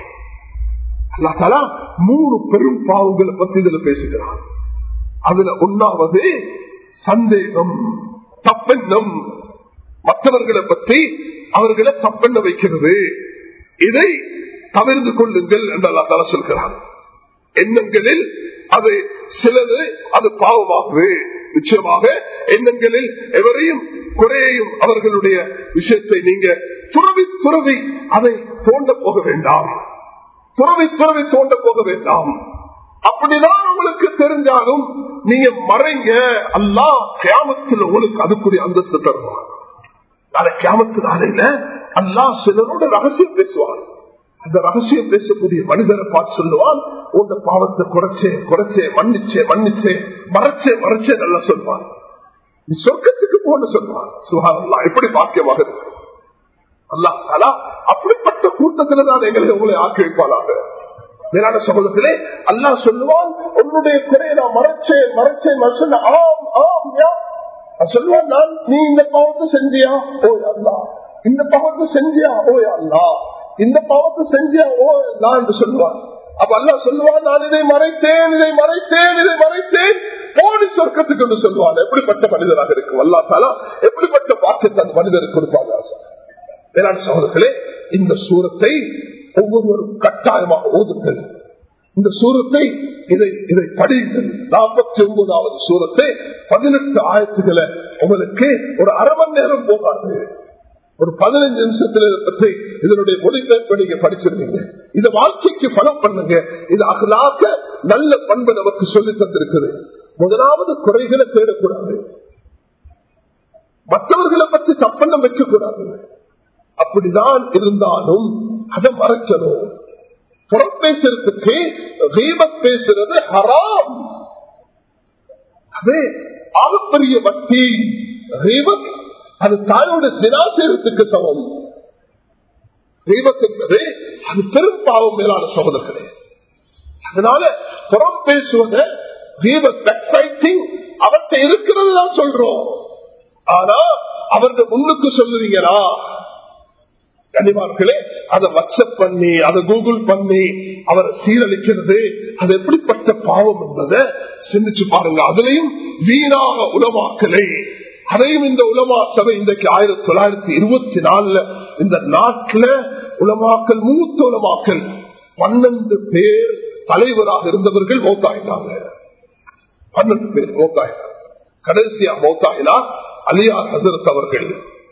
அல்லா தாலா மூணு பெரும் பாவங்களை பத்தி இதுல பேசுகிறான் அதுல ஒன்னாவது சந்தேகம் தப்பெண்ணம் மற்றவர்களை பற்றி அவர்களை தப்பெண்ண வைக்கிறது இதை தவிர்த்து கொள்ளுங்கள் என்று அல்லா தாலா சொல்கிறான் எண்ணங்களில் அது சிலது அது பாவமாகுது நிச்சயமாக எண்ணங்களில் எவரையும் குறையையும் அவர்களுடைய விஷயத்தை நீங்க துறவி துறவி அதை தோண்ட போக வேண்டாம் துறவி துறவி தோண்ட போக வேண்டாம் அப்படிதான் உங்களுக்கு தெரிஞ்சாலும் நீங்க மறைங்க அல்லா கியாமத்தில் உங்களுக்கு அதுக்குரிய அந்தஸ்து தருவார் நாளை கியாமத்து நாளையில அல்லா சிலரோட ரகசியம் பேசுவார் அந்த ரகசியம் பேசக்கூடிய மனிதரை பார்த்து சொல்லுவான் உங்க பாவத்தை குறைச்சே குறைச்சே மன்னிச்சே மன்னிச்சே மறைச்சே மறைச்சே நல்லா சொல்வான் நீ சொர்க்கத்துக்கு போன சொல்வான் சுகாரல்லா எப்படி பாக்கியமாக இருக்கு அல்லா தாலா அப்படிப்பட்ட கூட்டத்துல தான் எங்களை உங்களை ஆக்கி வைப்பானாக மேலான சகோதரத்திலே அல்லா சொல்லுவான் உன்னுடைய குறையை நான் மறைச்சேன் மறைச்சேன் மறைச்சேன் ஆம் ஆம் யா சொல்லுவான் நான் நீ இந்த பாவத்தை செஞ்சியா ஓ அல்லா இந்த பாவத்தை செஞ்சியா ஓ அல்லா இந்த பாவத்தை செஞ்சியா ஓ நான் என்று சொல்லுவான் அப்ப அல்லா சொல்லுவான் நான் இதை மறைத்தேன் இதை மறைத்தேன் இதை மறைத்தேன் போலி சொர்க்கத்துக்கு என்று சொல்லுவான் எப்படிப்பட்ட மனிதராக இருக்கும் அல்லா தாலா எப்படிப்பட்ட பாக்கியத்தை அந்த மனிதருக்கு கொடுப்பாங்க வேளாண் சகோதரர்களே இந்த சூரத்தை ஒவ்வொருவரும் கட்டாயமாக ஓதுங்கள் இந்த சூரத்தை இதை இதை படியுங்கள் நாற்பத்தி ஒன்பதாவது சூரத்தை பதினெட்டு ஆயிரத்துகளை உங்களுக்கு ஒரு அரை மணி நேரம் போகாது ஒரு பதினஞ்சு நிமிஷத்துல பற்றி இதனுடைய மொழிபெயர்ப்பு நீங்க படிச்சிருக்கீங்க இந்த வாழ்க்கைக்கு பலம் பண்ணுங்க இது அகலாக்க நல்ல பண்பை நமக்கு சொல்லி தந்திருக்குது முதலாவது குறைகளை தேடக்கூடாது மற்றவர்களை பற்றி தப்பெண்ணம் வைக்கக்கூடாது அப்படிதான் இருந்தாலும் அதை மறைக்கணும் புறம் பேசுறதுக்கு ரீபத் பேசுறது ஹராம் அது ஆகப்பெரிய பக்தி ரீபத் அது தாயோட சினாசேரத்துக்கு சமம் தெய்வத் என்பது அது பெரும் பாவம் மேலான சகோதரர்களே அதனால புறம் பேசுவத அவர்கிட்ட இருக்கிறது தான் சொல்றோம் ஆனா அவருடைய முன்னுக்கு சொல்லுவீங்களா கனிமார்களே அதை வாட்ஸ்அப் பண்ணி அதை கூகுள் பண்ணி அவரை சீரழிக்கிறது அது எப்படிப்பட்ட பாவம் என்பதை சிந்திச்சு பாருங்க அதுலயும் வீணாக உலமாக்கலை அதையும் இந்த உலமா சபை இன்றைக்கு ஆயிரத்தி தொள்ளாயிரத்தி இருபத்தி நாலுல இந்த நாட்டுல உலமாக்கல் மூத்த உலமாக்கல் பன்னெண்டு பேர் தலைவராக இருந்தவர்கள் மௌத்தாயிட்டாங்க பன்னெண்டு பேர் மௌத்தாயிட்டாங்க கடைசியா மௌத்தாயினா அலியார் ஹசரத் அவர்கள்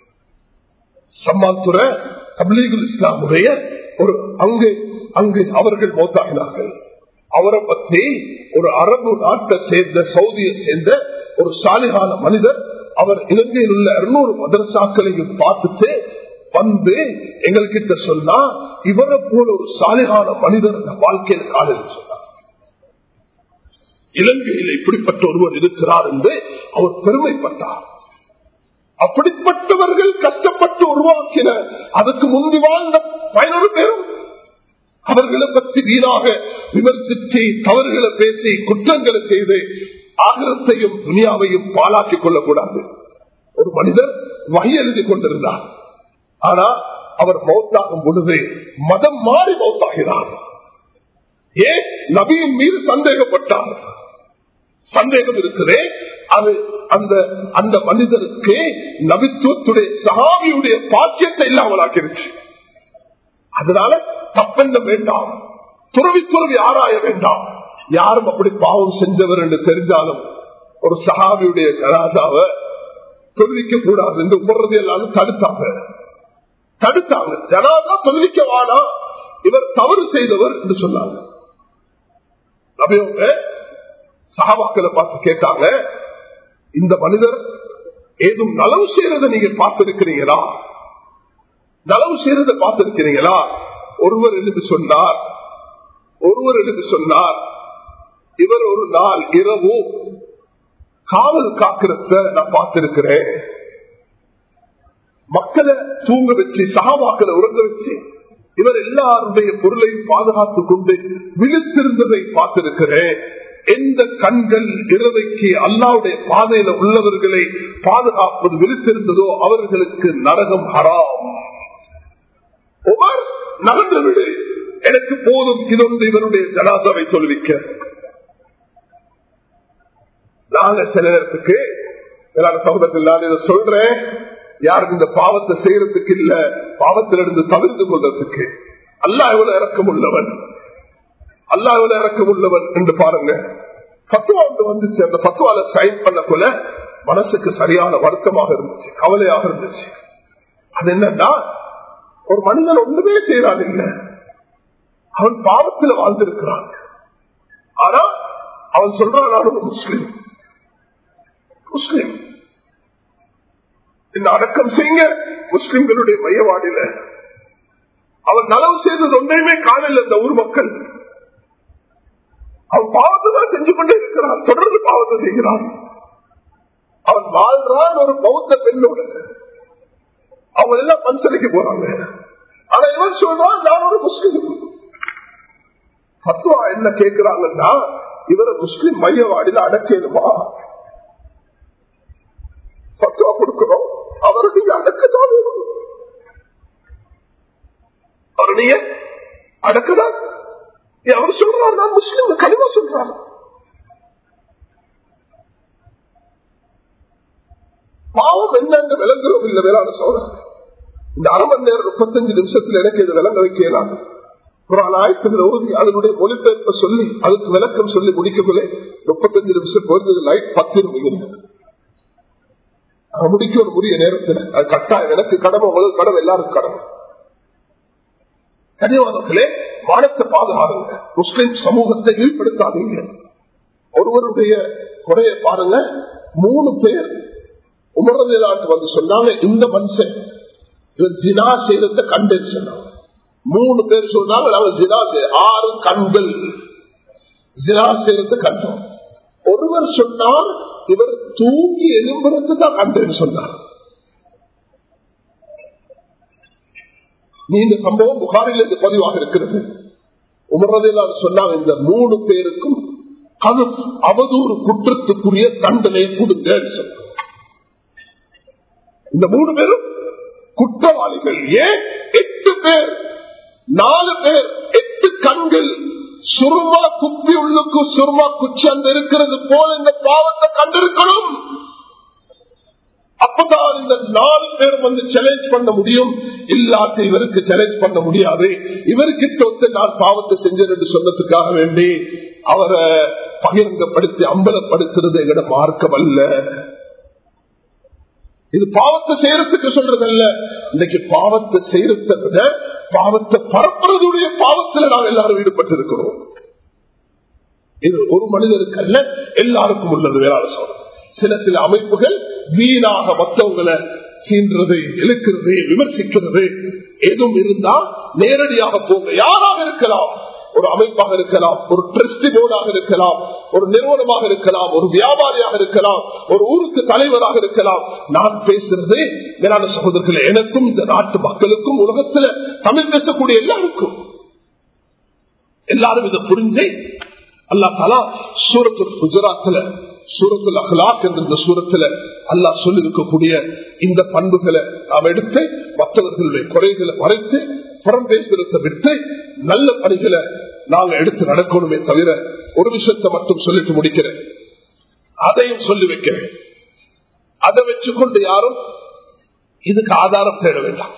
சம்மாத்துறை தப்லீகுல் இஸ்லாமுடைய ஒரு அங்கு அங்கு அவர்கள் மௌத்தாகினார்கள் அவரை பற்றி ஒரு அரபு நாட்டை சேர்ந்த சவுதியை சேர்ந்த ஒரு சாலிகான மனிதர் அவர் இலங்கையில் உள்ள இருநூறு மதரசாக்களையும் பார்த்துட்டு வந்து எங்கள்கிட்ட சொன்னா இவரை போல ஒரு சாலிகான மனிதர் இந்த வாழ்க்கையில் காலையில் சொன்னார் இலங்கையில் இப்படிப்பட்ட ஒருவர் இருக்கிறார் என்று அவர் பெருமைப்பட்டார் அப்படிப்பட்டவர்கள் கஷ்டப்பட்டு உருவாக்கின அதுக்கு முந்தி வாழ்ந்த பயனொரு பேரும் அவர்களை பற்றி வீணாக விமர்சித்து தவறுகளை பேசி குற்றங்களை செய்து ஆகிரத்தையும் துணியாவையும் பாலாக்கிக் கொள்ளக்கூடாது ஒரு மனிதர் வகை எழுதி கொண்டிருந்தார் ஆனா அவர் மௌத்தாகும் பொழுது மதம் மாறி மௌத்தாகிறார் ஏன் நபியின் மீது சந்தேகப்பட்டார் சந்தேகம் இருக்குதே அது அந்த அந்த மனிதருக்கு நபித்துவத்துடைய சகாவியுடைய பாக்கியத்தை இல்லாமல் ஆக்கிருச்சு அதனால தப்பெண்ண வேண்டாம் துறவி துறவி ஆராய வேண்டாம் யாரும் அப்படி பாவம் செஞ்சவர் என்று தெரிஞ்சாலும் ஒரு சகாவியுடைய கராசாவை தொழிலிக்க கூடாது என்று உமர்றது எல்லாரும் தடுத்தாங்க தடுத்தாங்க ஜனாதா தொழிலிக்க வானா இவர் தவறு செய்தவர் என்று சொன்னாங்க நபியவங்க சகாபாக்களை பார்த்து கேட்டாங்க இந்த மனிதர் ஏதும் நலவு செய்யறத நீங்க பார்த்திருக்கிறீங்களா நலவு செய்யறத பார்த்திருக்கிறீங்களா ஒருவர் எழுதி சொன்னார் ஒருவர் எழுதி சொன்னார் இவர் ஒரு நாள் இரவு காவல் காக்கிறத நான் பார்த்திருக்கிறேன் மக்களை தூங்க வச்சு சகாபாக்களை உறங்க வச்சு இவர் எல்லாருடைய பொருளையும் பாதுகாத்துக் கொண்டு விழித்திருந்ததை பார்த்திருக்கிறேன் எந்த கண்கள் இரவைக்கு அல்லாவுடைய பாதையில உள்ளவர்களை பாதுகாப்பது விழித்திருந்ததோ அவர்களுக்கு நரகம் ஹராம் உமர் நகர்ந்து விடு எனக்கு போதும் இதொன்று இவருடைய ஜனாசாவை சொல்லிக்க நாங்க சில நேரத்துக்கு சகோதரத்தில் நான் இதை சொல்றேன் யாருக்கு இந்த பாவத்தை செய்யறதுக்கு இல்ல பாவத்திலிருந்து தவிர்த்து கொள்றதுக்கு அல்லா எவ்வளவு இறக்கம் உள்ளவன் அல்லா எவ்வளவு இறக்கம் உள்ளவன் என்று பாருங்க பத்துவா வந்து வந்துச்சு அந்த பத்துவால சைன் பண்ண போல மனசுக்கு சரியான வருத்தமாக இருந்துச்சு கவலையாக இருந்துச்சு அது என்னன்னா ஒரு மனிதன் ஒண்ணுமே செய்யறான் இல்ல அவன் பாவத்தில் வாழ்ந்திருக்கிறான் ஆனா அவன் சொல்றான் நான் ஒரு முஸ்லீம் முஸ்லீம் இந்த அடக்கம் செய்ய முஸ்லிம்களுடைய மையவாடியில அவன் நலவு செய்தது ஒன்றையுமே காணல இந்த ஊர் மக்கள் அவன் பாவத்தை தான் செஞ்சு கொண்டே இருக்கிறான் தொடர்ந்து பாவத்தை செய்கிறான் அவன் வாழ்றான் ஒரு பௌத்த பெண்ணோட அவங்க எல்லாம் பன்சலைக்கு போறாங்க ஆனா இவன் சொல்றான் நான் ஒரு முஸ்லீம் பத்துவா என்ன கேட்கிறாங்கன்னா இவரை முஸ்லீம் மையவாடியில அடக்கணுமா பத்துவா கொடுக்கிறோம் அவரை நீங்க அடக்கதான் வேணும் அவரை நீங்க அடக்கதான் அவர் சொல்றார் நான் முஸ்லீம் கனிமா சொல்றாரு பாவம் என்னன்னு விளங்குறோம் இல்ல வேளாண் சோதனை இந்த அரை மணி நேரம் முப்பத்தஞ்சு நிமிஷத்துல எனக்கு இது விளங்க வைக்கலாம் குரான் ஆயத்தில் ஓதி அதனுடைய மொழிபெயர்ப்ப சொல்லி அதுக்கு விளக்கம் சொல்லி முடிக்கக்குள்ளே முப்பத்தஞ்சு நிமிஷம் போயிருந்தது லைட் பத்து நிமிடம் முடிக்க ஒரு உரிய நேரத்தில் அது கட்டாயம் எனக்கு கடமை உங்களுக்கு கடமை எல்லாருக்கும் கடமை கனிவானர்களே மானத்தை பாதுகாருங்க முஸ்லிம் சமூகத்தை ஈடுபடுத்தாதீங்க ஒருவருடைய குறைய பாருங்க மூணு பேர் உமரது வந்து சொன்னாங்க இந்த மனுஷன் இவர் ஜினா செய்யறத கண்டேன்னு சொன்னாங்க மூணு பேர் சொன்னாங்க நாங்க ஜினா ஆறு கண்கள் ஜினா செய்யறத கண்டோம் ஒருவர் சொன்னார் இவர் தூங்கி எழும்புறது தான் கண்டேன்னு சொன்னார் நீண்ட சம்பவம் புகாரில் இருந்து பதிவாக இருக்கிறது உமரதையில் சொன்னாங்க இந்த மூணு பேருக்கும் அது அவதூறு குற்றத்துக்குரிய தண்டனை கொடுங்க இந்த மூணு பேரும் குற்றவாளிகள் ஏன் எட்டு பேர் நாலு பேர் எட்டு கண்கள் சுருமா குப்பி உள்ளுக்கு சுருமா குச்சி அந்த இருக்கிறது போல இந்த பாவத்தை கண்டிருக்கணும் அப்பதான் இந்த நாலு பேர் வந்து சேலஞ்ச் பண்ண முடியும் இல்லாத இவருக்கு சேலஞ்ச் பண்ண முடியாது இவர்கிட்ட வந்து நான் பாவத்தை செஞ்சேன் என்று சொன்னதுக்காக வேண்டி அவரை பகிரங்கப்படுத்தி அம்பலப்படுத்துறது எங்கட மார்க்கம் அல்ல இது பாவத்தை செய்யறதுக்கு சொல்றதல்ல இன்னைக்கு பாவத்தை செய்யறதை விட பாவத்தை பரப்புறதுடைய பாவத்தில் நாம் எல்லாரும் ஈடுபட்டு இருக்கிறோம் இது ஒரு மனிதருக்கு அல்ல எல்லாருக்கும் உள்ளது வேளாண் சொல்றது சில சில அமைப்புகள் வீணாக மற்றவங்களை சீன்றது இழுக்கிறது விமர்சிக்கிறது எதுவும் இருந்தா நேரடியாக போங்க யாராக இருக்கலாம் ஒரு அமைப்பாக இருக்கலாம் ஒரு டிரஸ்டி போர்டாக இருக்கலாம் ஒரு நிறுவனமாக இருக்கலாம் ஒரு வியாபாரியாக இருக்கலாம் ஒரு ஊருக்கு தலைவராக இருக்கலாம் நான் பேசுறது மேலான சகோதரர்கள் எனக்கும் இந்த நாட்டு மக்களுக்கும் உலகத்துல தமிழ் பேசக்கூடிய எல்லாருக்கும் எல்லாரும் இதை புரிஞ்சு அல்லா தாலா சூரத்து குஜராத்ல சூரத்துல அகலாக் என்ற இந்த சூரத்துல அல்லா சொல்லி இருக்கக்கூடிய இந்த பண்புகளை நாம் எடுத்து மற்றவர்களுடைய குறைகளை மறைத்து புறம் பேசுறத விட்டு நல்ல பணிகளை நாங்க எடுத்து நடக்கணுமே தவிர ஒரு விஷயத்தை மட்டும் சொல்லிட்டு முடிக்கிறேன் அதையும் சொல்லி வைக்கிறேன் அதை வச்சுக்கொண்டு யாரும் இதுக்கு ஆதாரம் தேட வேண்டாம்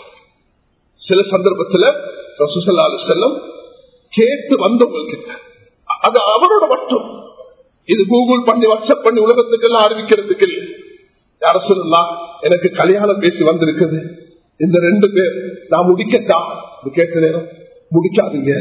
சில சந்தர்ப்பத்தில் ரசூசல்லா செல்லம் கேட்டு வந்தவங்க அது அவரோட மட்டும் இது கூகுள் பண்ணி வாட்ஸ்அப் பண்ணி உலகத்துக்கு எல்லாம் அறிவிக்கிறதுக்கு இல்லை யார சொல்லலாம் எனக்கு கல்யாணம் பேசி வந்திருக்குது இந்த ரெண்டு பேர் நான் முடிக்கட்டா கேட்ட நேரம் முடிக்காதீங்க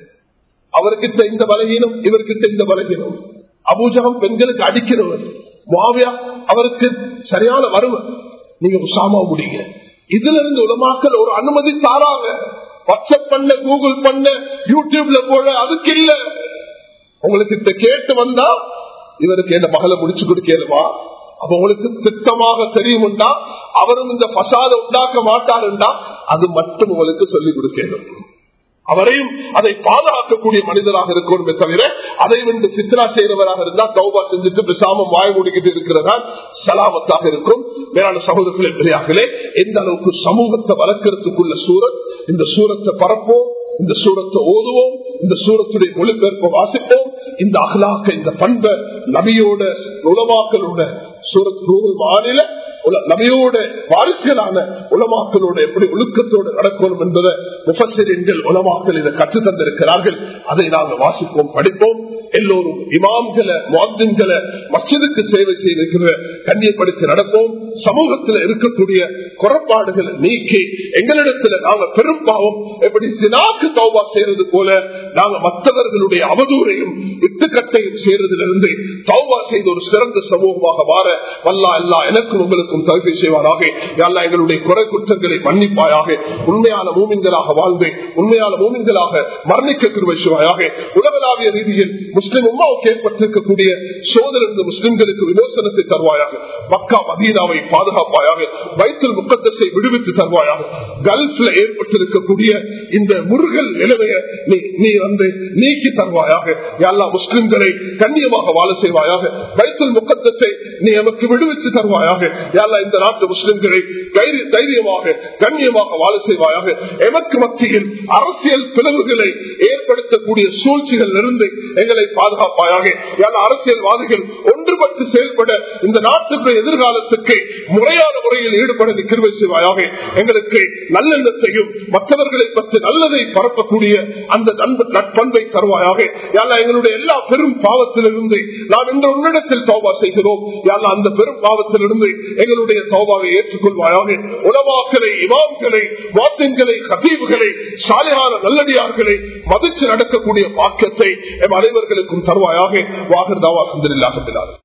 அவர்கிட்ட இந்த பலகீனம் இவர்கிட்ட இந்த பலகீனம் அபூஜகம் பெண்களுக்கு அடிக்கிறவர் மாவியா அவருக்கு சரியான வறுமை நீங்க உசாமா முடிங்க இதுல இருந்து உலமாக்கல் ஒரு அனுமதி தாராங்க வாட்ஸ்அப் பண்ண கூகுள் பண்ண யூடியூப்ல போட அதுக்கு இல்ல உங்களுக்கு கேட்டு வந்தா இவருக்கு என்ன மகளை முடிச்சு கொடுக்கலுமா அப்ப உங்களுக்கு திட்டமாக தெரியும்டா அவரும் இந்த பசாத உண்டாக்க மாட்டாருண்டா அது மட்டும் உங்களுக்கு சொல்லிக் கொடுக்கணும் அவரையும் அதை பாதுகாக்கக்கூடிய மனிதராக இருக்கணுமே தவிர அதை வந்து சித்ரா செய்யறவராக இருந்தா தௌபா செஞ்சுட்டு பிசாம வாய் முடிக்கிட்டு இருக்கிறதா சலாமத்தாக இருக்கும் வேளாண் சகோதரர்களே பெரியார்களே எந்த அளவுக்கு சமூகத்தை வளர்க்கறதுக்குள்ள சூரத் இந்த சூரத்தை பரப்போம் இந்த சூரத்தை ஓதுவோம் இந்த சூரத்துடைய மொழிபெயர்ப்பை வாசிப்போம் இந்த அகலாக்க இந்த பண்பை நபியோட உலமாக்களோட சூரத் மாநில நபியோட வாரிசுகளான உலமாக்களோட எப்படி ஒழுக்கத்தோடு நடக்கணும் என்பதை முஃபசிரியன்கள் உலமாக்கள் இதை கற்று தந்திருக்கிறார்கள் அதை நாங்கள் வாசிப்போம் படிப்போம் எல்லோரும் இமாம்களை மாதின்களை மசிதுக்கு சேவை செய்திருக்கிற கண்ணியப்படுத்தி நடப்போம் சமூகத்தில் இருக்கக்கூடிய குறைபாடுகளை நீக்கி எங்களிடத்துல நாங்க பெரும் பாவம் எப்படி சினாக்கு தௌபா செய்யறது போல நாங்க மற்றவர்களுடைய அவதூறையும் இட்டுக்கட்டையும் செய்யறதிலிருந்து தௌபா செய்த ஒரு சிறந்த சமூகமாக மாற வல்லா எல்லா எனக்கும் உங்களுக்கும் தகுதி செய்வாராக எல்லா எங்களுடைய குறை குற்றங்களை மன்னிப்பாயாக உண்மையான மூமின்களாக வாழ்ந்து உண்மையான மூமின்களாக மரணிக்க கிருவை செய்வாயாக உலகளாவிய ரீதியில் முஸ்லிம் உமாவுக்கு ஏற்பட்டிருக்கக்கூடிய சோதரிலிருந்து முஸ்லிம்களுக்கு விமோசனத்தை தருவாயாக மக்கா மதீனாவை பாதுகாப்பாயாக வைத்தல் முக்கத்தத்தை விடுவித்து தருவாயாக கல்ஃப்ல ஏற்பட்டிருக்கக்கூடிய இந்த முருகல் நிலைமையை நீ நீ வந்து நீக்கி தருவாயாக எல்லா முஸ்லிம்களை கண்ணியமாக வாழ செய்வாயாக வைத்தல் முக்கத்தத்தை நீ எமக்கு விடுவித்து தருவாயாக எல்லா இந்த நாட்டு முஸ்லிம்களை தைரியமாக கண்ணியமாக வாழ செய்வாயாக எமக்கு மத்தியில் அரசியல் பிளவுகளை ஏற்படுத்தக்கூடிய சூழ்ச்சிகள் இருந்து எங்களை பாதுகாப்பாயாக அரசியல்வாதிகள் ஒன்றுபட்டு செயல்பட இந்த நாட்டுக்கு எதிர்காலத்துக்கு முறையான முறையில் ஈடுபட கிருவை செய்வாயாக எங்களுக்கு நல்லெண்ணத்தையும் மற்றவர்களை பற்றி நல்லதை பரப்பக்கூடிய அந்த நட்பண்பை தருவாயாக யாரா எங்களுடைய எல்லா பெரும் பாவத்திலிருந்து நாம் இந்த உன்னிடத்தில் தௌபா செய்கிறோம் யாரா அந்த பெரும் பாவத்திலிருந்து எங்களுடைய தௌபாவை ஏற்றுக்கொள்வாயாக உலமாக்களை இமாம்களை வாத்தின்களை கதீவுகளை சாலையான நல்லடியார்களை மதிச்சு நடக்கக்கூடிய பாக்கியத்தை எம் அனைவர்களுக்கும் தருவாயாக வாகர் தாவா அஹமதுல்லாஹ்